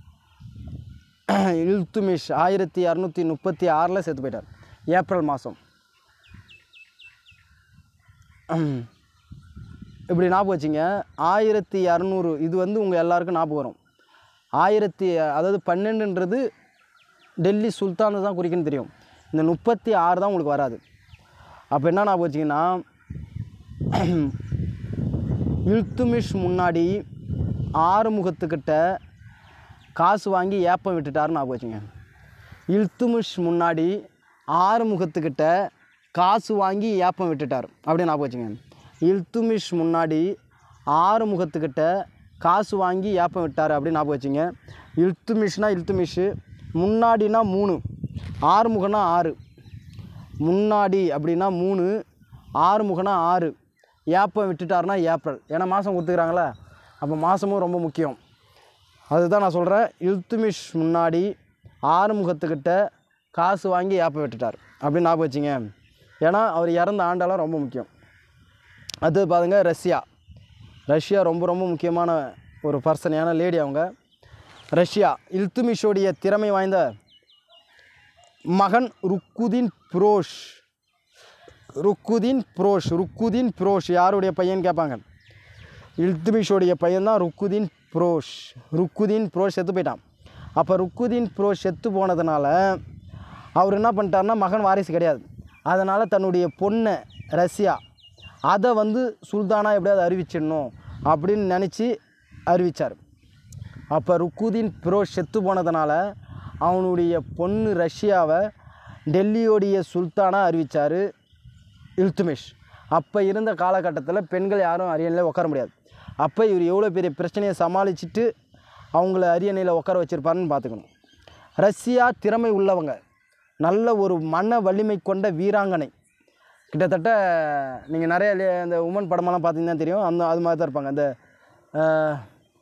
இல்துமிஷ் ஆயிரத்தி இரநூத்தி முப்பத்தி ஆறில் செத்து போயிட்டார் ஏப்ரல் மாதம் இப்படி ஞாபகம் வச்சுங்க ஆயிரத்தி இரநூறு இது வந்து உங்கள் எல்லாருக்கும் ஞாபகம் வரும் ஆயிரத்தி அதாவது பன்னெண்டுன்றது டெல்லி சுல்தானை தான் குறிக்குன்னு தெரியும் இந்த முப்பத்தி ஆறு தான் உங்களுக்கு வராது அப்போ என்ன ஞாபகம் வச்சிங்கன்னா இல்துமிஷ் முன்னாடி ஆறுமுகத்துக்கிட்ட காசு வாங்கி ஏப்பம் விட்டுட்டாருன்னு ஞாபகம் வச்சுங்க இல்துமிஷ் முன்னாடி ஆறுமுகத்துக்கிட்ட காசு வாங்கி ஏப்பம் விட்டுட்டார் அப்படின்னு ஞாபகம் வச்சுங்க இல்துமிஷ் முன்னாடி ஆறுமுகத்துக்கிட்ட காசு வாங்கி ஏப்பம் விட்டார் அப்படின்னு ஞாபகம் வச்சுங்க இல்துமிஷ்னா இல்துமிஷு முன்னாடினா மூணு ஆறுமுகனா ஆறு முன்னாடி அப்படின்னா மூணு ஆறுமுகனா ஆறு ஏப்பம் விட்டுட்டாருன்னா ஏப்ரல் ஏன்னா மாதம் கொடுத்துக்கிறாங்களே அப்போ மாதமும் ரொம்ப முக்கியம் அதுதான் நான் சொல்கிறேன் இல்துமிஷ் முன்னாடி ஆறுமுகத்துக்கிட்ட காசு வாங்கி ஏப்பம் விட்டுட்டார் அப்படின்னு ஞாபகம் வச்சுங்க ஏன்னா அவர் இறந்த ஆண்டெல்லாம் ரொம்ப முக்கியம் அது பாருங்க ரஷ்யா ரஷ்யா ரொம்ப ரொம்ப முக்கியமான ஒரு பர்சன் ஏன்னா லேடி அவங்க ரஷ்யா இல்துமிஷோடைய திறமை வாய்ந்த மகன் ருக்குதீன் புரோஷ் ருக்குதீன் புரோஷ் ருக்குதீன் புரோஷ் யாருடைய பையன் கேட்பாங்க இல்துமிஷோடைய பையன் தான் ருக்குதீன் புரோஷ் ருக்குதீன் புரோஷ் செத்து போயிட்டான் அப்போ ருக்குதீன் புரோஷ் செத்து போனதுனால அவர் என்ன பண்ணிட்டாருன்னா மகன் வாரிசு கிடையாது அதனால் தன்னுடைய பொண்ணை ரஷ்யா அதை வந்து சுல்தானா எப்படியாவது அறிவிச்சிடணும் அப்படின்னு நினச்சி அறிவித்தார் அப்போ ருக்குதீன் பிரோஸ் செத்து போனதுனால அவனுடைய பொண்ணு ரஷ்யாவை டெல்லியோடைய சுல்தானாக அறிவித்தார் இல்துமிஷ் அப்போ இருந்த காலகட்டத்தில் பெண்கள் யாரும் அரியணையில் உட்கார முடியாது அப்போ இவர் எவ்வளோ பெரிய பிரச்சனையை சமாளிச்சுட்டு அவங்கள அரியணையில் உட்கார வச்சுருப்பாருன்னு பார்த்துக்கணும் ரஷ்யா திறமை உள்ளவங்க நல்ல ஒரு மன வலிமை கொண்ட வீராங்கனை கிட்டத்தட்ட நீங்கள் நிறைய லே- இந்த உமன் படமெல்லாம் பார்த்தீங்கன்னா தெரியும் அந்த அது மாதிரி தான் இருப்பாங்க அந்த அஹ்,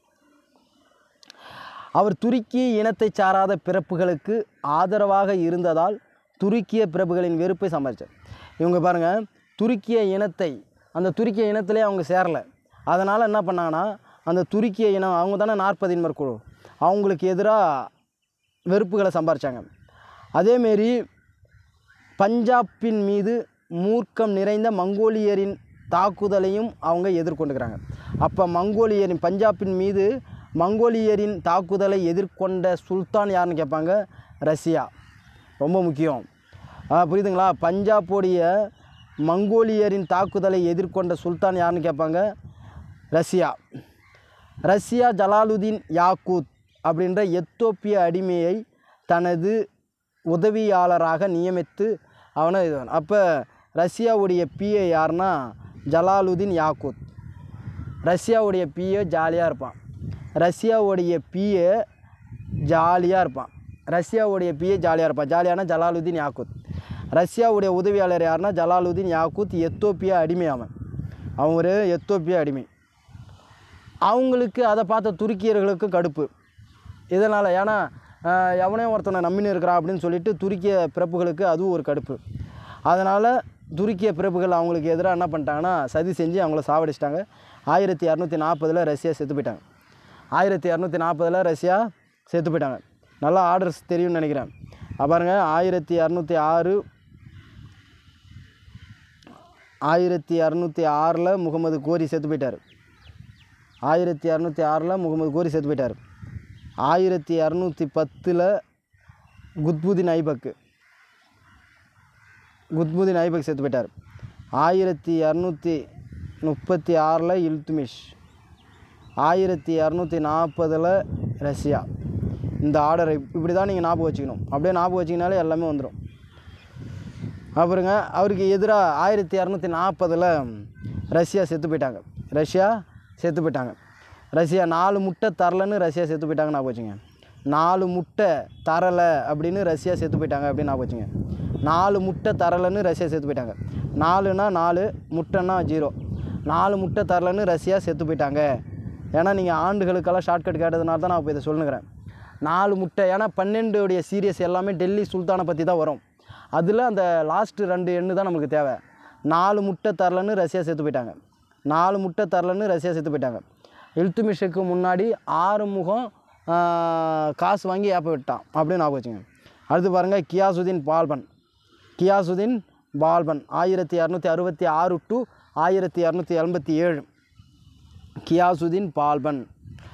அவர் துருக்கிய இனத்தைச் சாராத பிறப்புகளுக்கு ஆதரவாக இருந்ததால் துருக்கிய பிரபுகளின் வெறுப்பை சம்பாதிச்சார் இவங்க பாருங்கள் துருக்கிய இனத்தை அந்த துருக்கிய இனத்திலே அவங்க சேரலை அதனால் என்ன பண்ணாங்கன்னா அந்த துருக்கிய இனம் அவங்க தானே நாற்பதின்மர் குழு அவங்களுக்கு எதிராக வெறுப்புகளை சம்பாரிச்சாங்க அதேமாரி பஞ்சாப்பின் மீது மூர்க்கம் நிறைந்த மங்கோலியரின் தாக்குதலையும் அவங்க எதிர்கொண்டுக்கிறாங்க அப்போ மங்கோலியரின் பஞ்சாப்பின் மீது மங்கோலியரின் தாக்குதலை எதிர்கொண்ட சுல்தான் யாருன்னு கேட்பாங்க ரஷ்யா ரொம்ப முக்கியம் ஆ, புரியுதுங்களா பஞ்சாபோடைய மங்கோலியரின் தாக்குதலை எதிர்கொண்ட சுல்தான் யாருன்னு கேட்பாங்க ரஷ்யா ரஷ்யா ஜலாலுதீன் யாக்கூத் அப்படின்ற எத்தோப்பிய அடிமையை தனது உதவியாளராக நியமித்து அவனை இது அப்போ ரஷ்யாவுடைய பிஏ யாருன்னா ஜலாலுதீன் யாக்கூத் ரஷ்யாவுடைய பிஏ ஜாலியாக இருப்பான் ரஷ்யாவுடைய பிஏ ஜாலியாக இருப்பான் ரஷ்யாவுடைய பிஏ ஜாலியாக இருப்பான் ஜாலியான ஜலாலுதீன் யாக்கூத் ரஷ்யாவுடைய உதவியாளர் யாருன்னா ஜலாலுதீன் யாக்கூத் எத்தோப்பியா அடிமை அவன் அவன் ஒரு எத்தோப்பிய அடிமை அவங்களுக்கு அதை பார்த்த துருக்கியர்களுக்கு கடுப்பு இதனால் ஏன்னா ஆஹ், எவனே ஒருத்தனை நம்பின்னு இருக்கிறான் அப்படின்னு சொல்லிட்டு துருக்கிய பிறப்புகளுக்கு அதுவும் ஒரு கடுப்பு அதனால் துருக்கிய பிறப்புகள் அவங்களுக்கு எதிராக என்ன பண்ணிட்டாங்கன்னா சதி செஞ்சு அவங்கள சாவடிச்சிட்டாங்க ஆயிரத்தி இரநூத்தி நாற்பதில் ரஷ்யா செத்து போயிட்டாங்க ஆயிரத்தி இரநூத்தி நாற்பதில் ரஷ்யா செத்து போயிட்டாங்க நல்லா ஆர்டர்ஸ் தெரியும்னு நினைக்கிறேன் அப்ப பாருங்க ஆயிரத்தி இரநூத்தி ஆறு ஆயிரத்தி இரநூத்தி ஆறில் முகமது கோரி செத்து போயிட்டார் ஆயிரத்தி இரநூத்தி ஆறில் முகமது கோரி செத்து போயிட்டார் ஆயிரத்தி இரநூத்தி பத்தில் குத்புதீன் ஐபக்கு குத்புதீன் ஐபக் செத்து போயிட்டார் ஆயிரத்தி இரநூத்தி முப்பத்தி ஆறில் இல்துமிஷ் ஆயிரத்தி இரநூத்தி நாற்பதில் ரஷ்யா இந்த ஆர்டரை இப்படி தான் நீங்கள் ஞாபகம் வச்சுக்கணும் அப்படியே ஞாபகம் வச்சிங்கனாலே எல்லாமே வந்துடும் அப்புறங்க அவருக்கு எதிராக ஆயிரத்தி இரநூத்தி நாற்பதில் ரஷ்யா செத்து போயிட்டாங்க ரஷ்யா செத்து போயிட்டாங்க ரஷ்யா நாலு முட்டை தரலன்னு ரஷ்யா செத்து போயிட்டாங்க ஞாபகம் வச்சுங்க நாலு முட்டை தரலை அப்படின்னு ரஷ்யா செத்து போயிட்டாங்க அப்படின்னு ஞாபகம் வச்சுங்க நாலு முட்டை தரலைன்னு ரஷ்யா செத்து போயிட்டாங்க நாலுனா நாலு முட்டைன்னா ஜீரோ நாலு முட்டை தரலன்னு ரஷ்யா செத்து போயிட்டாங்க ஏன்னா நீங்கள் ஆண்டுகளுக்கெல்லாம் ஷார்ட்கட் கேட்டதுனால தான் நான் இப்போ இதை சொல்லுங்கிறேன் நாலு முட்டை ஏன்னா பன்னெண்டுடைய சீரியஸ் எல்லாமே டெல்லி சுல்தானை பற்றி தான் வரும் அதில் அந்த லாஸ்ட்டு ரெண்டு எண்ணு தான் நமக்கு தேவை நாலு முட்டை தரலன்னு ரஷ்யா செத்து போயிட்டாங்க நாலு முட்டை தரலன்னு ரஷ்யா செத்து போயிட்டாங்க இல்துமிஷுக்கு முன்னாடி ஆறு முகம் ஆஹ், காசு வாங்கி ஏப்ப விட்டான் அப்படின்னு ஞாபகம் வச்சுங்க அடுத்து பாருங்கள் கியாசுதீன் பால்பன் கியாசுதீன் பால்பன் ஆயிரத்தி இரநூத்தி அறுபத்தி ஆறு டு ஆயிரத்தி இரநூத்தி எண்பத்தி ஏழு கியாசுதீன் பால்பன்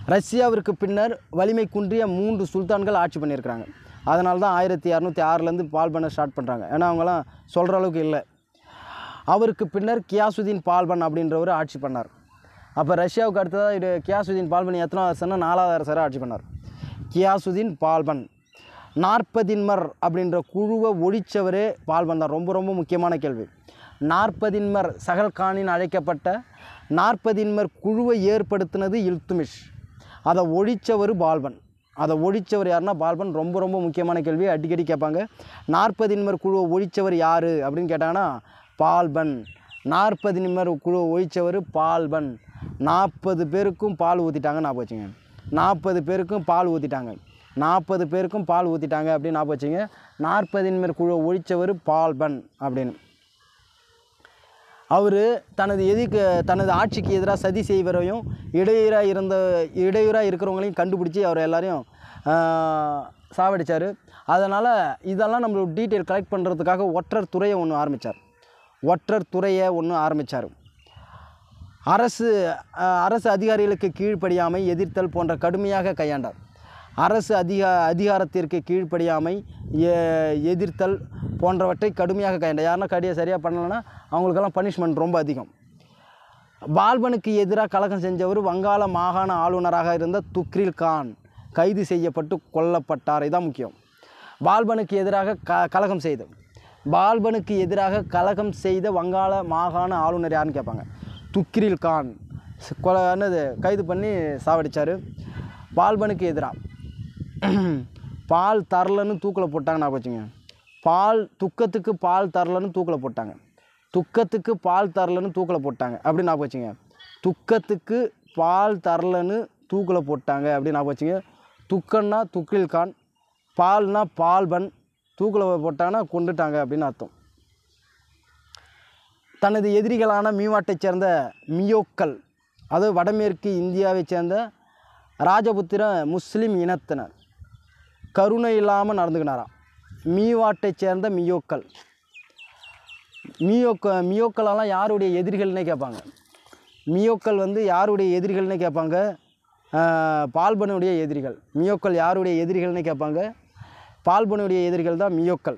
ரஷ்யாவிற்கு பின்னர் வலிமை குன்றிய மூன்று சுல்தான்கள் ஆட்சி பண்ணியிருக்கிறாங்க அதனால தான் ஆயிரத்தி இரநூத்தி ஆறுலேருந்து பால் பண்ண ஸ்டார்ட் பண்ணுறாங்க ஏன்னா அவங்களாம் சொல்கிற அளவுக்கு இல்லை அவருக்கு பின்னர் கியாசுதீன் பால்பன் அப்படின்றவர் ஆட்சி பண்ணார் அப்போ ரஷ்யாவுக்கு அடுத்ததாக இது கியாசுதீன் பால்பன் எத்தனாவது அரசனா நாலாவது அரசராக ஆட்சி பண்ணார் கியாசுதீன் பால்பன் நாற்பதின்மர் அப்படின்ற குழுவை ஒழிச்சவரே பால்பன் தான் ரொம்ப ரொம்ப முக்கியமான கேள்வி நாற்பதின்மர் சகல்கானின் அழைக்கப்பட்ட நாற்பதின்மர் குழுவை ஏற்படுத்தினது இல்துமிஷ் அதை ஒழிச்சவர் பால்பன் அதை ஒழிச்சவர் யாருன்னா பால்பன் ரொம்ப ரொம்ப முக்கியமான கேள்வி அடிக்கடி கேட்பாங்க நாற்பதின்மர் குழுவை ஒழிச்சவர் யார் அப்படின்னு கேட்டாங்கன்னா பால்பன் நாற்பதின்மர் குழுவை ஒழிச்சவர் பால்பன் நாற்பது பேருக்கும் பால் ஊற்றிட்டாங்க ஞாபகம் வச்சுங்க நாற்பது பேருக்கும் பால் ஊற்றிட்டாங்க நாற்பது பேருக்கும் பால் ஊற்றிட்டாங்க அப்படின்னு ஞாபகம் வச்சுங்க நாற்பதின்மர் குழுவை ஒழிச்சவர் பால்பன் அப்படின்னு அவர் தனது எதிர்க்கு தனது ஆட்சிக்கு எதிராக சதி செய்வரையும் இடையூறாக இருந்த இடையூறாக இருக்கிறவங்களையும் கண்டுபிடிச்சி அவர் எல்லாரையும் சாவடிச்சார் அதனால் இதெல்லாம் நம்மளோட டீட்டெயில் கலெக்ட் பண்ணுறதுக்காக ஒற்றர் துறையை ஒன்று ஆரம்பித்தார் ஒற்றர் துறையை ஒன்று ஆரம்பித்தார் அரசு அஹ், அரசு அதிகாரிகளுக்கு கீழ்ப்படியாமை எதிர்த்தல் போன்ற கடுமையாக கையாண்டார் அரசு அதிகா அதிகாரத்திற்கு கீழ்ப்படியாமை எ- எதிர்த்தல் போன்றவற்றை கடுமையாக கையாண்டார் யாருன்னா கடியை சரியாக பண்ணலைன்னா அவங்களுக்கெல்லாம் பனிஷ்மெண்ட் ரொம்ப அதிகம் பால்பனுக்கு எதிராக கலகம் செஞ்சவர் வங்காள மாகாண ஆளுநராக இருந்த துக்ரில் கான் கைது செய்யப்பட்டு கொல்லப்பட்டார் இதான் முக்கியம் பால்பனுக்கு எதிராக க கலகம் செய்த பால்பனுக்கு எதிராக கலகம் செய்த வங்காள மாகாண ஆளுநர் யாருன்னு கேட்பாங்க துக்ரில் கான் ஸ்- கொலை என்னது கைது பண்ணி சாவடிச்சார் பால்பனுக்கு எதிராக பால் தரலன்னு தூக்கில் போட்டாங்க நான் வச்சுங்க பால் துக்கத்துக்கு பால் தரலன்னு தூக்கில் போட்டாங்க துக்கத்துக்கு பால் தரலன்னு தூக்கில் போட்டாங்க அப்படின்னு ஞாபகம் வச்சுங்க துக்கத்துக்கு பால் தரலன்னு தூக்கில் போட்டாங்க அப்படின்னு ஞாபகம் வச்சுங்க துக்கன்னா துக்கில் கான் பால்னா பால்பன் தூக்கில் போட்டாங்கன்னா கொண்டுட்டாங்க அப்படின்னு அர்த்தம் தனது எதிரிகளான மீவாட்டைச் சேர்ந்த மியோக்கள் அதாவது வடமேற்கு இந்தியாவைச் சேர்ந்த ராஜபுத்திர முஸ்லிம் இனத்தினர் கருணை இல்லாமல் நடந்துக்கினாராம் மீவாட்டைச் சேர்ந்த மியோக்கள் மியோக்க மியோக்களெல்லாம் யாருடைய எதிரிகள்னே கேட்பாங்க மியோக்கள் வந்து யாருடைய எதிரிகள்னே கேட்பாங்க ஆஹ், பால்பனுடைய எதிரிகள் மியோக்கள் யாருடைய எதிரிகள்னே கேட்பாங்க பால்பனுடைய எதிரிகள் தான் மியோக்கள்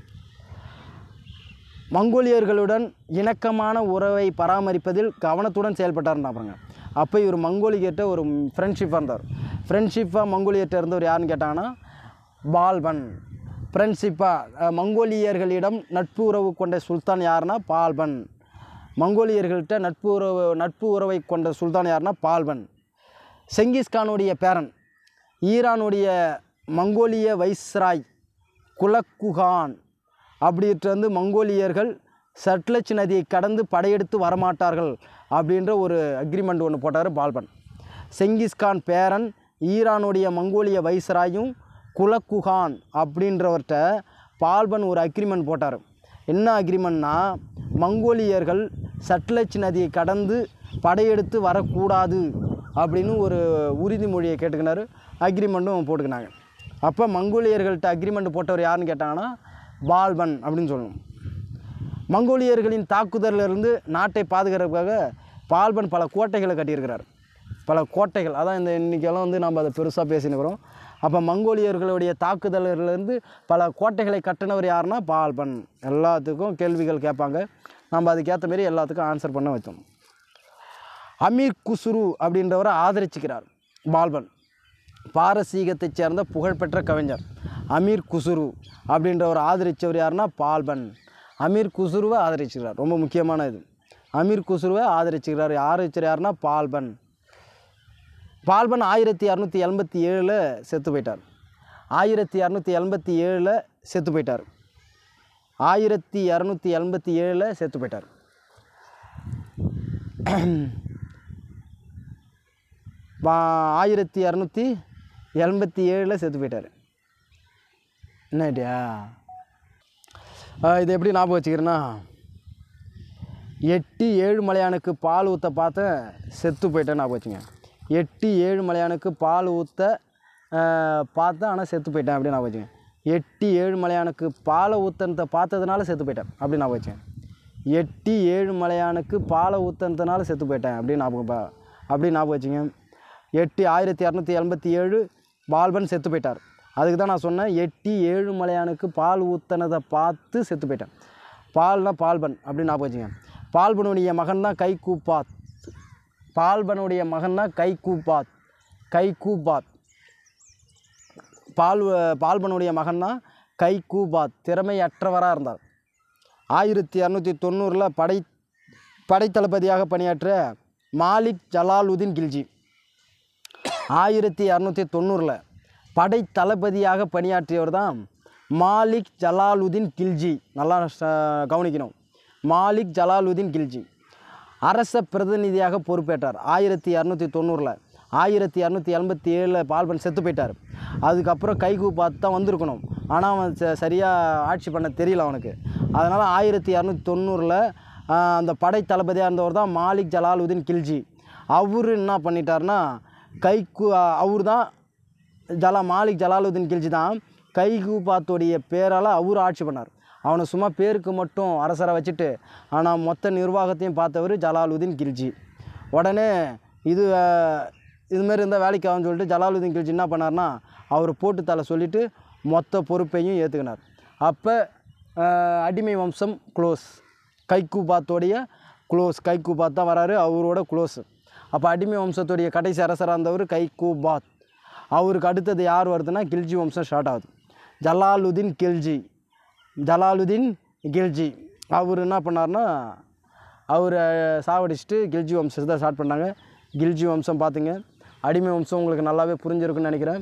மங்கோலியர்களுடன் இணக்கமான உறவை பராமரிப்பதில் கவனத்துடன் செயல்பட்டார்னு பாருங்க அப்போ இவர் மங்கோலியர்கிட்ட ஒரு ஃப்ரெண்ட்ஷிப்பாக இருந்தார் ஃப்ரெண்ட்ஷிப்பாக மங்கோலியர்கிட்ட இருந்தவர் யாருன்னு கேட்டாங்கன்னா பால்பன் ஃப்ரெண்ட்ஷிப்பாக மங்கோலியர்களிடம் நட்பு உறவு கொண்ட சுல்தான் யாருன்னா பால்பன் மங்கோலியர்கள்ட்ட நட்பு உறவு நட்பு உறவை கொண்ட சுல்தான் யாருன்னா பால்பன் செங்கிஸ்கானுடைய பேரன் ஈரானுடைய மங்கோலிய வைஸ்ராய் குலக்குகான் அப்படின்ட்டு வந்து மங்கோலியர்கள் சட்லஜ் நதியை கடந்து படையெடுத்து வரமாட்டார்கள் அப்படின்ற ஒரு அக்ரிமெண்ட் ஒன்று போட்டார் பால்பன் செங்கிஸ்கான் பேரன் ஈரானுடைய மங்கோலிய வைஸ்ராயும் குலக்குகான் அப்படின்றவர்கிட்ட பால்பன் ஒரு அக்ரிமெண்ட் போட்டார் என்ன அக்ரிமெண்ட்னா மங்கோலியர்கள் சட்லஜ் நதியை கடந்து படையெடுத்து வரக்கூடாது அப்படின்னு ஒரு உறுதிமொழியை கேட்டுக்கினாரு அக்ரிமெண்ட்டும் போட்டுக்கினாங்க அப்போ மங்கோலியர்கள்ட்ட அக்ரிமெண்ட் போட்டவர் யாருன்னு கேட்டாங்கன்னா பால்பன் அப்படின்னு சொல்லணும் மங்கோலியர்களின் தாக்குதலிலிருந்து நாட்டை பாதுகாக்கிறதுக்காக பால்பன் பல கோட்டைகளை கட்டியிருக்கிறார் பல கோட்டைகள் அதான் இந்த இன்றைக்கெல்லாம் வந்து நம்ம அதை பெருசாக பேசினுக்கிறோம் அப்போ மங்கோலியர்களுடைய தாக்குதலிலிருந்து பல கோட்டைகளை கட்டினவர் யாருன்னா பால்பன் எல்லாத்துக்கும் கேள்விகள் கேட்பாங்க நம்ம அதுக்கேற்ற மாரி எல்லாத்துக்கும் ஆன்சர் பண்ண வைத்தோம் அமீர் குசுரு அப்படின்றவரை ஆதரிச்சுக்கிறார் பால்பன் பாரசீகத்தைச் சேர்ந்த புகழ்பெற்ற கவிஞர் அமீர் குசுரு அப்படின்றவர் ஆதரித்தவர் யாருன்னா பால்பன் அமீர் குசுருவை ஆதரிச்சுக்கிறார் ரொம்ப முக்கியமான இது அமீர் குசுருவை ஆதரிச்சுக்கிறார் ஆதரிச்சர் யாருன்னா பால்பன் பால்பன் ஆயிரத்தி இரநூத்தி எண்பத்தி ஏழில் செத்து போயிட்டார் ஆயிரத்தி இரநூத்தி எண்பத்தி ஏழில் செத்து போயிட்டார் ஆயிரத்தி இரநூத்தி எண்பத்தி ஏழில் செத்து போயிட்டார் வா- ஆயிரத்தி இரநூத்தி எண்பத்தி ஏழில் செத்து போயிட்டார் என்ன ஐடியா இது எப்படி ஞாபகம் வச்சுக்கிறேன்னா எட்டு ஏழு மலையானுக்கு பால் ஊற்ற பார்த்தேன் செத்து போயிட்டேன் ஞாபகம் வச்சுங்க எட்டு ஏழு மலையானுக்கு பால் ஊற்ற பார்த்தேன் ஆனால் செத்து போயிட்டேன் அப்படின்னு ஞாபகம் வச்சுங்க எட்டு ஏழு மலையானுக்கு பாலை ஊத்தனத்தை பார்த்ததுனால செத்து போயிட்டேன் அப்படின்னு ஞாபகம் வச்சுங்க எட்டு ஏழு மலையானுக்கு பாலை ஊத்தனதுனால செத்து போயிட்டேன் அப்படின்னு ஞாபகம் ப- அப்படின்னு ஞாபகம் வச்சுங்க எட்டு ஆயிரத்தி இரநூத்தி எண்பத்தி ஏழு பால்பன் செத்து போயிட்டார் அதுக்கு தான் நான் சொன்னேன் எட்டி ஏழு மலையானுக்கு பால் ஊத்துனதை பார்த்து செத்து போயிட்டேன் பால்னா பால்பன் அப்படின்னு ஞாபகம் வச்சுங்க பால்பனுடைய மகன் தான் கைகூப்பாத் பால்பனுடைய மகன் தான் கைகூப்பாத் கைகூபாத் பால் பால்பனுடைய மகன் தான் கைகூபாத் திறமையற்றவராக இருந்தார் ஆயிரத்தி இரநூத்தி தொண்ணூறில் படை படைத்தளபதியாக பணியாற்ற மாலிக் ஜலாலுதீன் கில்ஜி ஆயிரத்தி இரநூத்தி தொண்ணூறில் படை தளபதியாக பணியாற்றியவர் தான் மாலிக் ஜலாலுதீன் கில்ஜி நல்லா ச- கவனிக்கணும் மாலிக் ஜலாலுதீன் கில்ஜி அரச பிரதிநிதியாக பொறுப்பேற்றார் ஆயிரத்தி இரநூத்தி தொண்ணூறில் ஆயிரத்தி இரநூத்தி எண்பத்தி ஏழில் பால்பன் செத்து போயிட்டார் அதுக்கப்புறம் கைகு பார்த்து தான் வந்திருக்கணும் ஆனால் அவன் ச சரியாக ஆட்சி பண்ண தெரியல அவனுக்கு அதனால் ஆயிரத்தி இரநூத்தி தொண்ணூறில் அந்த படை தளபதியாக இருந்தவர் தான் மாலிக் ஜலாலுதீன் கில்ஜி அவர் என்ன பண்ணிட்டாருன்னா கைக்கு அவர் தான் ஜலா மாலிக் ஜலாலுதீன் கில்ஜி தான் கைகூபாத்தோடைய பேரால் அவர் ஆட்சி பண்ணார் அவனை சும்மா பேருக்கு மட்டும் அரசரை வச்சுட்டு ஆனால் மொத்த நிர்வாகத்தையும் பார்த்தவர் ஜலாலுதீன் கில்ஜி உடனே இது அஹ், இதுமாரி இருந்தால் வேலைக்கு ஆகும்னு சொல்லிட்டு ஜலாலுதீன் கில்ஜி என்ன பண்ணார்னா அவர் போட்டு தலை சொல்லிவிட்டு மொத்த பொறுப்பையும் ஏற்றுக்கினார் அப்போ அடிமை வம்சம் க்ளோஸ் கைக்கூபாத்தோடைய க்ளோஸ் கைக்கூபாத் தான் வராரு அவரோட க்ளோஸ் அப்போ அடிமை வம்சத்துடைய கடைசி அரசராக இருந்தவர் கைக்கூபாத் அவருக்கு அடுத்தது யார் வருதுன்னா கில்ஜி வம்சம் ஸ்டார்ட் ஆகுது ஜலாலுதீன் கில்ஜி ஜலாலுதீன் கில்ஜி அவர் என்ன பண்ணார்னா அவர் சாவடிச்சுட்டு கில்ஜி வம்சத்தை தான் ஸ்டார்ட் பண்ணாங்க கில்ஜி வம்சம் பார்த்துங்க அடிமை வம்சம் உங்களுக்கு நல்லாவே புரிஞ்சிருக்குன்னு நினைக்கிறேன்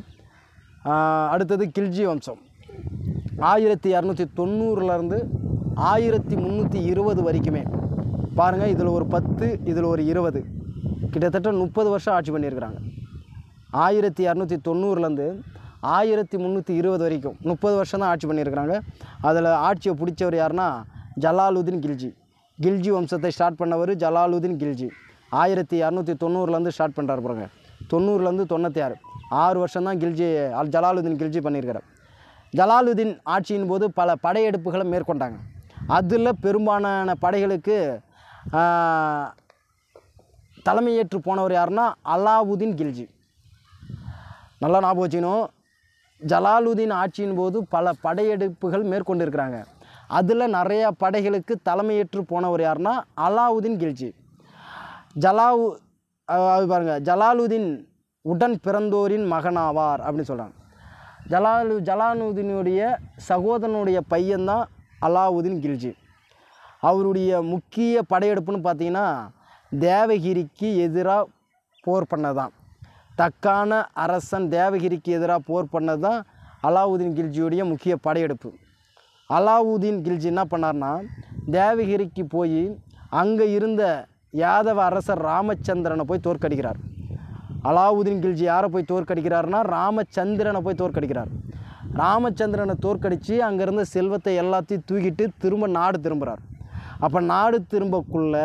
ஆஹ் அடுத்தது கில்ஜி வம்சம் ஆயிரத்தி இரநூத்தி தொண்ணூறுலேருந்து ஆயிரத்தி முந்நூற்றி இருபது வரைக்குமே பாருங்கள் இதில் ஒரு பத்து இதில் ஒரு இருபது கிட்டத்தட்ட முப்பது வருஷம் ஆட்சி பண்ணியிருக்கிறாங்க ஆயிரத்தி இரநூத்தி தொண்ணூறுலேருந்து ஆயிரத்தி முந்நூற்றி இருபது வரைக்கும் முப்பது வருஷம் தான் ஆட்சி பண்ணியிருக்கிறாங்க அதில் ஆட்சியை பிடிச்சவர் யாருன்னா ஜலாலுதீன் கில்ஜி கில்ஜி வம்சத்தை ஸ்டார்ட் பண்ணவர் ஜலாலுதீன் கில்ஜி ஆயிரத்தி இரநூத்தி தொண்ணூறுலேருந்து ஸ்டார்ட் பண்ணுறாரு பாருங்க தொண்ணூறுலேருந்து தொண்ணூற்றி ஆறு ஆறு வருஷம் தான் கில்ஜி அல் ஜலாலுதீன் கில்ஜி பண்ணியிருக்கிறார் ஜலாலுதீன் ஆட்சியின் போது பல படையெடுப்புகளை மேற்கொண்டாங்க அதில் பெரும்பாலான படைகளுக்கு ஆஹ், தலைமையேற்று போனவர் யாருன்னா அலாவுதீன் கில்ஜி நல்லா ஞாபகம் வச்சுக்கணும் ஜலாலுதீன் ஆட்சியின் போது பல படையெடுப்புகள் மேற்கொண்டிருக்கிறாங்க அதில் நிறையா படைகளுக்கு தலைமையேற்று போனவர் யாருன்னா அலாவுதீன் கில்ஜி ஜலாவு அஹ் அது பாருங்க ஜலாலுதீன் உடன் பிறந்தோரின் மகனாவார் அப்படின்னு சொல்கிறாங்க ஜலாலு ஜலாலுதீனுடைய சகோதரனுடைய பையன்தான் அலாவுதீன் கில்ஜி அவருடைய முக்கிய படையெடுப்புன்னு பார்த்தீங்கன்னா தேவகிரிக்கு எதிராக போர் பண்ணதான் தக்கான அரசன் தேவகிரிக்கு எதிராக போர் பண்ணது தான் அலாவுதீன் கில்ஜியுடைய முக்கிய படையெடுப்பு அலாவுதீன் கில்ஜி என்ன பண்ணார்னா தேவகிரிக்கு போய் அங்கே இருந்த யாதவ அரசர் ராமச்சந்திரனை போய் தோற்கடிக்கிறார் அலாவுதீன் கில்ஜி யாரை போய் தோற்கடிக்கிறாருன்னா ராமச்சந்திரனை போய் தோற்கடிக்கிறார் ராமச்சந்திரனை தோற்கடித்து அங்கே இருந்த செல்வத்தை எல்லாத்தையும் தூக்கிட்டு திரும்ப நாடு திரும்புகிறார் அப்போ நாடு திரும்பக்குள்ள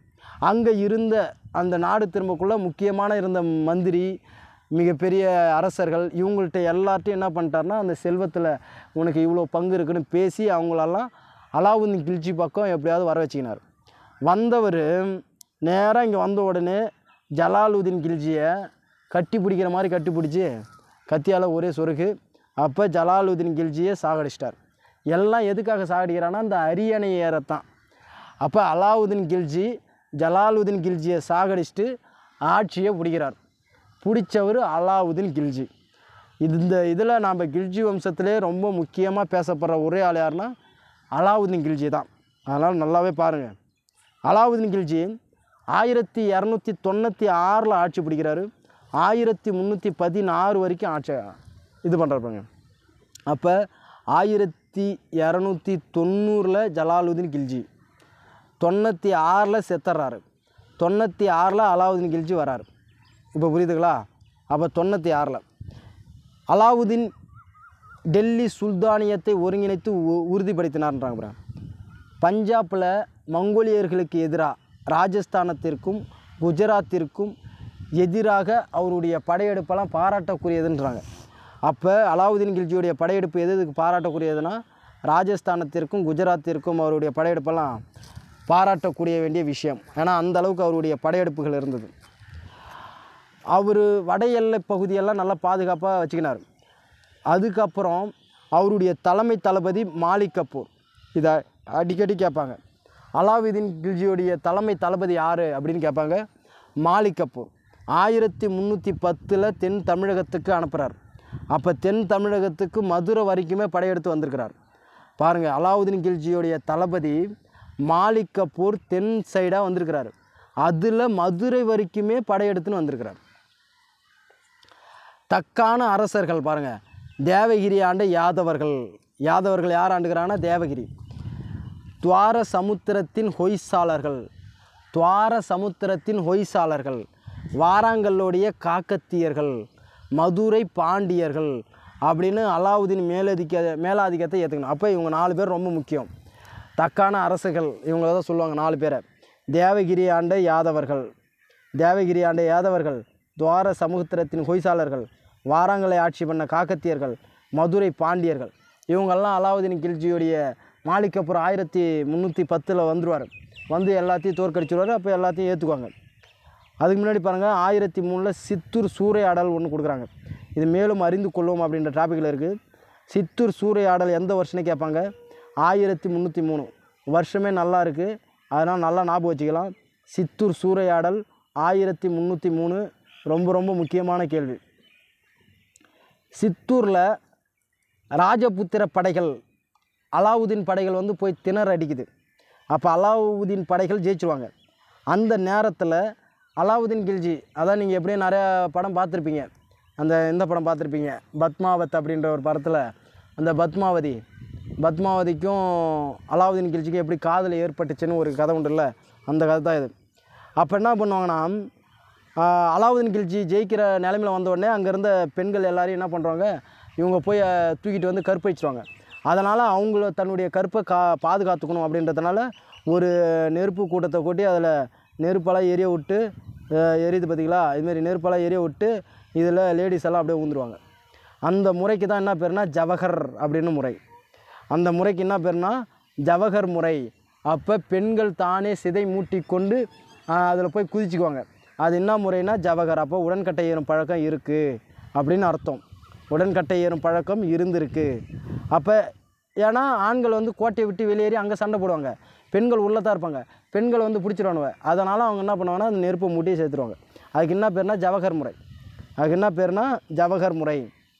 அங்கே இருந்த அந்த நாடு திரும்பக்குள்ள முக்கியமான இருந்த மந்திரி மிகப்பெரிய அரசர்கள் இவங்கள்ட்ட எல்லார்ட்டையும் என்ன பண்ணிட்டாருன்னா அந்த செல்வத்தில் உனக்கு இவ்வளோ பங்கு இருக்குன்னு பேசி அவங்களெல்லாம் அலாவுதீன் கில்ஜி பக்கம் எப்படியாவது வர வச்சுக்கினார் வந்தவர் நேராக இங்கே வந்த உடனே ஜலாலுதீன் கில்ஜியை கட்டி பிடிக்கிற மாதிரி கட்டி பிடிச்சி கத்தியால் ஒரே சொருகு அப்போ ஜலாலுதீன் கில்ஜியை சாகடிச்சிட்டார் எல்லாம் எதுக்காக சாகடிக்கிறான்னா அந்த அரியணை ஏறத்தான் அப்போ அலாவுதீன் கில்ஜி ஜலாலுதீன் கில்ஜியை சாகடிச்சிட்டு ஆட்சியை பிடிக்கிறார் பிடிச்சவர் அலாவுதீன் கில்ஜி இது இந்த இதில் நாம் கில்ஜி வம்சத்திலே ரொம்ப முக்கியமாக பேசப்படுற ஒரே ஆள் யாருன்னா அலாவுதீன் கில்ஜி தான் அதனால் நல்லாவே பாருங்கள் அலாவுதீன் கில்ஜி ஆயிரத்தி இரநூத்தி தொண்ணூற்றி ஆறில் ஆட்சி பிடிக்கிறாரு ஆயிரத்தி முந்நூற்றி பதினாறு வரைக்கும் ஆட்சி இது பண்ணுறாருப்பாங்க அப்போ ஆயிரத்தி இரநூத்தி தொண்ணூறில் ஜலாலுதீன் கில்ஜி தொண்ணூற்றி ஆறில் செத்துறாரு தொண்ணூற்றி ஆறில் அலாவுதீன் கில்ஜி வராரு இப்போ புரியுதுங்களா அப்போ தொண்ணூற்றி ஆறில் அலாவுதீன் டெல்லி சுல்தானியத்தை ஒருங்கிணைத்து உ- உறுதிப்படுத்தினார்ன்றாங்க பாருங்க. பஞ்சாபில் மங்கோலியர்களுக்கு எதிராக ராஜஸ்தானத்திற்கும் குஜராத்திற்கும் எதிராக அவருடைய படையெடுப்பெல்லாம் பாராட்டக்கூடியதுன்றாங்க அப்போ அலாவுதீன் கில்ஜியுடைய படையெடுப்பு எது எதுக்கு பாராட்டக்கூடியதுன்னா ராஜஸ்தானத்திற்கும் குஜராத்திற்கும் அவருடைய படையெடுப்பெல்லாம் பாராட்டக்கூடிய வேண்டிய விஷயம் ஏன்னா அந்த அளவுக்கு அவருடைய படையெடுப்புகள் இருந்தது அவர் வட எல்லை பகுதியெல்லாம் நல்லா பாதுகாப்பாக வச்சுக்கினார் அதுக்கப்புறம் அவருடைய தலைமை தளபதி மாலிக் கபூர் இதை அடிக்கடி கேட்பாங்க அலாவுதீன் கில்ஜியுடைய தலைமை தளபதி யார் அப்படின்னு கேட்பாங்க மாலிக் கபூர் ஆயிரத்தி முந்நூற்றி பத்தில் தென் தமிழகத்துக்கு அனுப்புகிறார் அப்போ தென் தமிழகத்துக்கு மதுரை வரைக்குமே படையெடுத்து வந்திருக்கிறார் பாருங்கள் அலாவுதீன் கில்ஜியுடைய தளபதி மாலிக் கபூர் தென் சைடாக வந்திருக்கிறாரு அதில் மதுரை வரைக்குமே படையெடுத்துன்னு வந்திருக்கிறார் தக்கான அரசர்கள் பாருங்க தேவகிரி ஆண்ட யாதவர்கள் யாதவர்கள் யார் ஆண்டுகிறாங்கன்னா தேவகிரி துவார சமுத்திரத்தின் ஹொய்சாளர்கள் துவார சமுத்திரத்தின் ஹொய்சாளர்கள் வாராங்கல்லுடைய காக்கத்தியர்கள் மதுரை பாண்டியர்கள் அப்படின்னு அலாவுதீன் மேலதிக்க மேலாதிக்கத்தை ஏற்றுக்கணும் அப்போ இவங்க நாலு பேர் ரொம்ப முக்கியம் தக்கான அரசுகள் இவங்கள தான் சொல்லுவாங்க நாலு பேரை தேவகிரி ஆண்ட யாதவர்கள் தேவகிரி ஆண்ட யாதவர்கள் துவார சமுத்திரத்தின் ஹொய்சாளர்கள் வாராங்கலை ஆட்சி பண்ண காக்கத்தியர்கள் மதுரை பாண்டியர்கள் இவங்கெல்லாம் அலாவுதீன் கில்ஜியுடைய மாலிகப்புறம் ஆயிரத்தி முந்நூற்றி பத்தில் வந்துருவார் வந்து எல்லாத்தையும் தோற்கடிச்சிருவார் அப்போ எல்லாத்தையும் ஏற்றுக்குவாங்க அதுக்கு முன்னாடி பாருங்கள் ஆயிரத்தி மூணில் சித்தூர் சூறையாடல் ஒன்று கொடுக்குறாங்க இது மேலும் அறிந்து கொள்வோம் அப்படின்ற டாப்பிக்கில் இருக்குது சித்தூர் சூறையாடல் எந்த வருஷம்னு கேட்பாங்க ஆயிரத்தி முந்நூற்றி மூணு வருஷமே நல்லா இருக்குது அதனால் நல்லா ஞாபகம் வச்சுக்கலாம் சித்தூர் சூறையாடல் ஆயிரத்தி முந்நூற்றி மூணு ரொம்ப ரொம்ப முக்கியமான கேள்வி சித்தூரில் ராஜபுத்திர படைகள் அலாவுதீன் படைகள் வந்து போய் திணற அடிக்குது அப்போ அலாவுதீன் படைகள் ஜெயிச்சிருவாங்க அந்த நேரத்தில் அலாவுதீன் கில்ஜி அதான் நீங்கள் எப்படியும் நிறையா படம் பார்த்துருப்பீங்க அந்த இந்த படம் பார்த்துருப்பீங்க பத்மாவத் அப்படின்ற ஒரு படத்தில் அந்த பத்மாவதி பத்மாவதிக்கும் அலாவுதீன் கில்ஜிக்கும் எப்படி காதல் ஏற்பட்டுச்சுன்னு ஒரு கதை உண்டுல்ல அந்த கதை தான் இது அப்போ என்ன பண்ணுவாங்கன்னா ஆஹ், அலாவுதீன் கில்ஜி ஜெயிக்கிற நிலைமையில் வந்த உடனே அங்கே இருந்த பெண்கள் எல்லாரையும் என்ன பண்ணுறாங்க இவங்க போய் ஆஹ், தூக்கிட்டு வந்து கற்பழிச்சிருவாங்க அதனால் அவங்கள தன்னுடைய கற்பை கா பாதுகாத்துக்கணும் அப்படின்றதுனால ஒரு நெருப்பு கூட்டத்தை கூட்டி அதில் நெருப்பெல்லாம் எரிய விட்டு ஆஹ், எரியுது பார்த்தீங்களா இதுமாரி நெருப்பெல்லாம் எரிய விட்டு இதில் லேடிஸ் எல்லாம் அப்படியே ஊந்துருவாங்க அந்த முறைக்கு தான் என்ன பேருனா ஜவஹர் அப்படின்னு முறை அந்த முறைக்கு என்ன பேருனா ஜவஹர் முறை அப்போ பெண்கள் தானே சிதை மூட்டிக்கொண்டு அதில் போய் குதிச்சுக்குவாங்க அது என்ன முறைனா ஜவஹர் அப்போ உடன்கட்டை ஏறும் பழக்கம் இருக்குது அப்படின்னு அர்த்தம் உடன்கட்டை ஏறும் பழக்கம் இருந்திருக்கு அப்போ ஏன்னா ஆண்கள் வந்து கோட்டையை விட்டு வெளியேறி அங்கே சண்டை போடுவாங்க பெண்கள் உள்ளே தான் இருப்பாங்க பெண்கள் வந்து பிடிச்சிருவானுவ அதனால் அவங்க என்ன பண்ணுவாங்கன்னா அந்த நெருப்பை மூட்டி சேர்த்துருவாங்க அதுக்கு என்ன பேருனா ஜவஹர் முறை அதுக்கு என்ன பேருனா ஜவஹர் முறை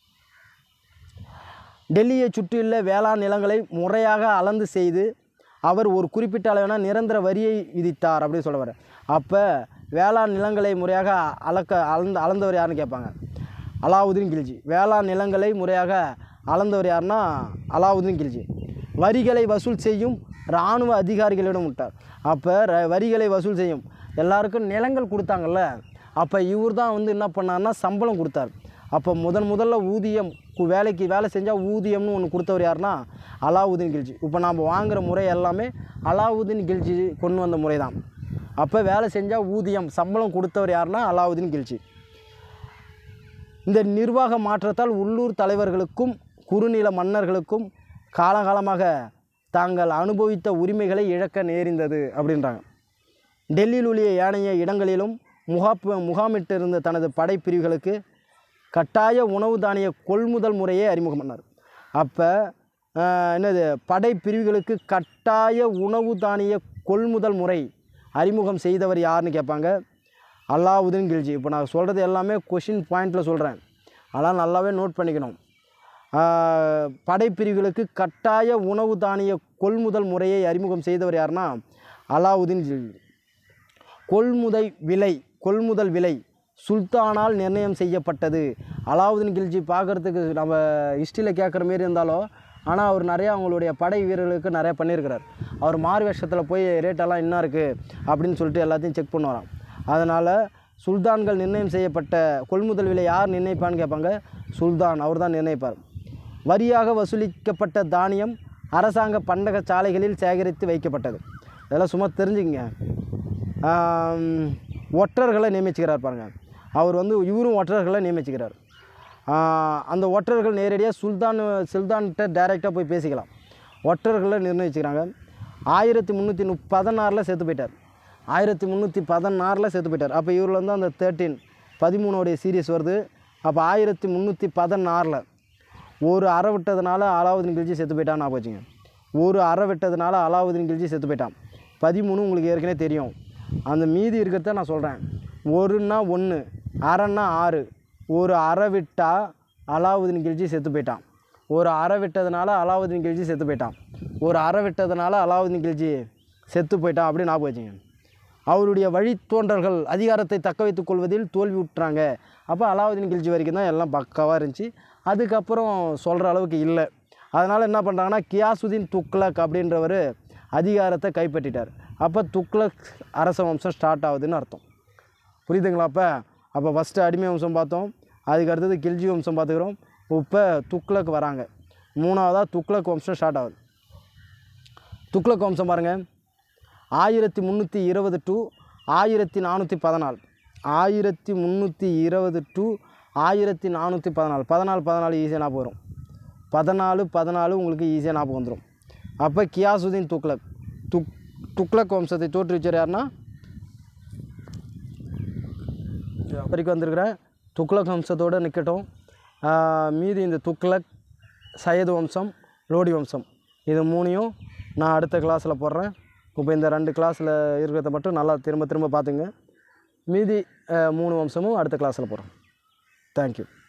டெல்லியை சுற்றியுள்ள வேளாண் நிலங்களை முறையாக அளந்து செய்து அவர் ஒரு குறிப்பிட்ட அளவின நிரந்தர வரியை விதித்தார் அப்படின்னு சொல்ல வர அப்போ வேளாண் நிலங்களை முறையாக அளக்க அளந்து அளந்தவர் யாருன்னு கேட்பாங்க அலாவுதீன் கில்ஜி வேளாண் நிலங்களை முறையாக அளந்தவர் யாருன்னா அலாவுதீன் கில்ஜி வரிகளை வசூல் செய்யும் இராணுவ அதிகாரிகளிடம் விட்டார் அப்போ ர- வரிகளை வசூல் செய்யும் எல்லாருக்கும் நிலங்கள் கொடுத்தாங்கல்ல அப்போ இவர் தான் வந்து என்ன பண்ணார்னா சம்பளம் கொடுத்தார் அப்போ முதன் முதல்ல ஊதியம் கு- வேலைக்கு வேலை செஞ்சால் ஊதியம்னு ஒன்று கொடுத்தவர் யாருன்னா அலாவுதீன் கில்ஜி இப்போ நாம் வாங்குகிற முறை எல்லாமே அலாவுதீன் கில்ஜி கொண்டு வந்த முறை தான் அப்போ வேலை செஞ்சால் ஊதியம் சம்பளம் கொடுத்தவர் யாருன்னா அலாவுதீன் கில்ஜி இந்த நிர்வாக மாற்றத்தால் உள்ளூர் தலைவர்களுக்கும் குறுநில மன்னர்களுக்கும் காலகாலமாக தாங்கள் அனுபவித்த உரிமைகளை இழக்க நேர்ந்தது அப்படின்றாங்க டெல்லியில் உள்ள ஏனைய இடங்களிலும் முகாப்பு முகாமிட்டிருந்த தனது படைப்பிரிவுகளுக்கு கட்டாய உணவு தானிய கொள்முதல் முறையை அறிமுகம் பண்ணார் அப்போ என்னது படைப்பிரிவுகளுக்கு கட்டாய உணவு தானிய கொள்முதல் முறை அறிமுகம் செய்தவர் யாருன்னு கேட்பாங்க அல்லாவுதீன் கில்ஜி இப்போ நான் சொல்கிறது எல்லாமே கொஷின் பாயிண்டில் சொல்கிறேன் அதெல்லாம் நல்லாவே நோட் பண்ணிக்கணும் ஆஹ், படைப்பிரிவுகளுக்கு கட்டாய உணவு தானிய கொள்முதல் முறையை அறிமுகம் செய்தவர் யாருன்னா அலாவுதீன் கில்ஜி கொள்முதை விலை கொள்முதல் விலை சுல்தானால் நிர்ணயம் செய்யப்பட்டது அலாவுதீன் கில்ஜி பார்க்குறதுக்கு நம்ம ஹிஸ்ட்ரியில் கேட்குற மாரி இருந்தாலும் ஆனால் அவர் நிறையா அவங்களுடைய படை வீரர்களுக்கு நிறையா பண்ணியிருக்கிறார் அவர் மாறு வேஷத்தில் போய் ரேட்டெல்லாம் என்ன இருக்குது அப்படின்னு சொல்லிட்டு எல்லாத்தையும் செக் பண்ணுவாராம் அதனால் சுல்தான்கள் நிர்ணயம் செய்யப்பட்ட கொள்முதல் விலை யார் நிர்ணயிப்பான்னு கேட்பாங்க சுல்தான் அவர் தான் நிர்ணயிப்பார் வரியாக வசூலிக்கப்பட்ட தானியம் அரசாங்க பண்டக சாலைகளில் சேகரித்து வைக்கப்பட்டது இதெல்லாம் சும்மா தெரிஞ்சுக்கங்க ஆம், ஒற்றர்களை நியமிச்சுக்கிறார் பாருங்க அவர் வந்து இவரும் ஒற்றர்களை நியமிச்சுக்கிறார் ஆ, அந்த ஒற்றர்கள் நேரடியாக சுல்தான் சுல்தான்கிட்ட டைரெக்டாக போய் பேசிக்கலாம் ஒற்றர்களை நிர்ணயிச்சுக்கிறாங்க ஆயிரத்தி முந்நூற்றி முப் பதினாறில் செத்து போயிட்டார் ஆயிரத்தி முந்நூற்றி பதினாறில் செத்து போயிட்டார் அப்போ இவரில் வந்து அந்த தேர்ட்டீன் பதிமூணோடைய சீரியஸ் வருது அப்போ ஆயிரத்தி முந்நூற்றி பதினாறில் ஒரு அறை விட்டதுனால அலாவுதீன் கில்ஜி செத்து போயிட்டான்னு நான் வச்சுங்க ஒரு அறை விட்டதுனால அலாவுதீன் கில்ஜி செத்து போயிட்டான் பதிமூணு உங்களுக்கு ஏற்கனவே தெரியும் அந்த மீதி இருக்கிறத நான் சொல்கிறேன் ஒருன்னா ஒன்று அரைன்னா ஆறு ஒரு அறை விட்டால் அலாவுதீன் கில்ஜி செத்து போயிட்டான் ஒரு அறை விட்டதுனால அலாவுதீன் கில்ஜி செத்து போயிட்டான் ஒரு அறை விட்டதுனால அலாவுதீன் கில்ஜி செத்து போயிட்டான் அப்படின்னு ஞாபகம் வச்சுங்க அவருடைய வழித்தோன்றல்கள் அதிகாரத்தை தக்க வைத்துக் கொள்வதில் தோல்வி விட்டுறாங்க அப்போ அலாவுதீன் கில்ஜி வரைக்கும் தான் எல்லாம் பக்காவாக இருந்துச்சு அதுக்கப்புறம் சொல்கிற அளவுக்கு இல்லை அதனால் என்ன பண்ணுறாங்கன்னா கியாசுதீன் துக்ளக் அப்படின்றவர் அதிகாரத்தை கைப்பற்றிட்டார் அப்போ துக்ளக் அரச வம்சம் ஸ்டார்ட் ஆகுதுன்னு அர்த்தம் புரியுதுங்களா அப்போ அப்போ ஃபஸ்ட்டு அடிமை வம்சம் பார்த்தோம் அதுக்கு அடுத்தது கில்ஜி வம்சம் பார்த்துக்கிறோம் இப்போ துக்ளக் வராங்க மூணாவதாக துக்ளக் வம்சம் ஸ்டார்ட் ஆகுது துக்ளக் வம்சம் பாருங்கள் ஆயிரத்தி முந்நூற்றி இருபது டு ஆயிரத்தி நானூற்றி பதினாலு ஆயிரத்தி முந்நூற்றி இருபது டு ஆயிரத்தி நானூற்றி பதினாலு பதினாலு பதினாலு ஈஸியாக ஞாபகம் வரும் பதினாலு பதினாலு உங்களுக்கு ஈஸியாக ஞாபகம் வந்துடும் அப்போ கியாசுதீன் துக்ளக் துக் துக்ளக் வம்சத்தை தோற்றுவிச்சார் யாருன்னா வரைக்கும் வந்திருக்கிற துக்ளக் வம்சத்தோடு நிற்கட்டும் ஆஹ் மீதி இந்த துக்ளக் சையது வம்சம் லோடி வம்சம் இது மூணையும் நான் அடுத்த கிளாஸில் போடுறேன் இப்போ இந்த ரெண்டு கிளாஸில் இருக்கிறத மட்டும் நல்லா திரும்ப திரும்ப பார்த்துங்க மீதி ஆஹ் மூணு வம்சமும் அடுத்த கிளாஸில் போடுறேன் தேங்க்யூ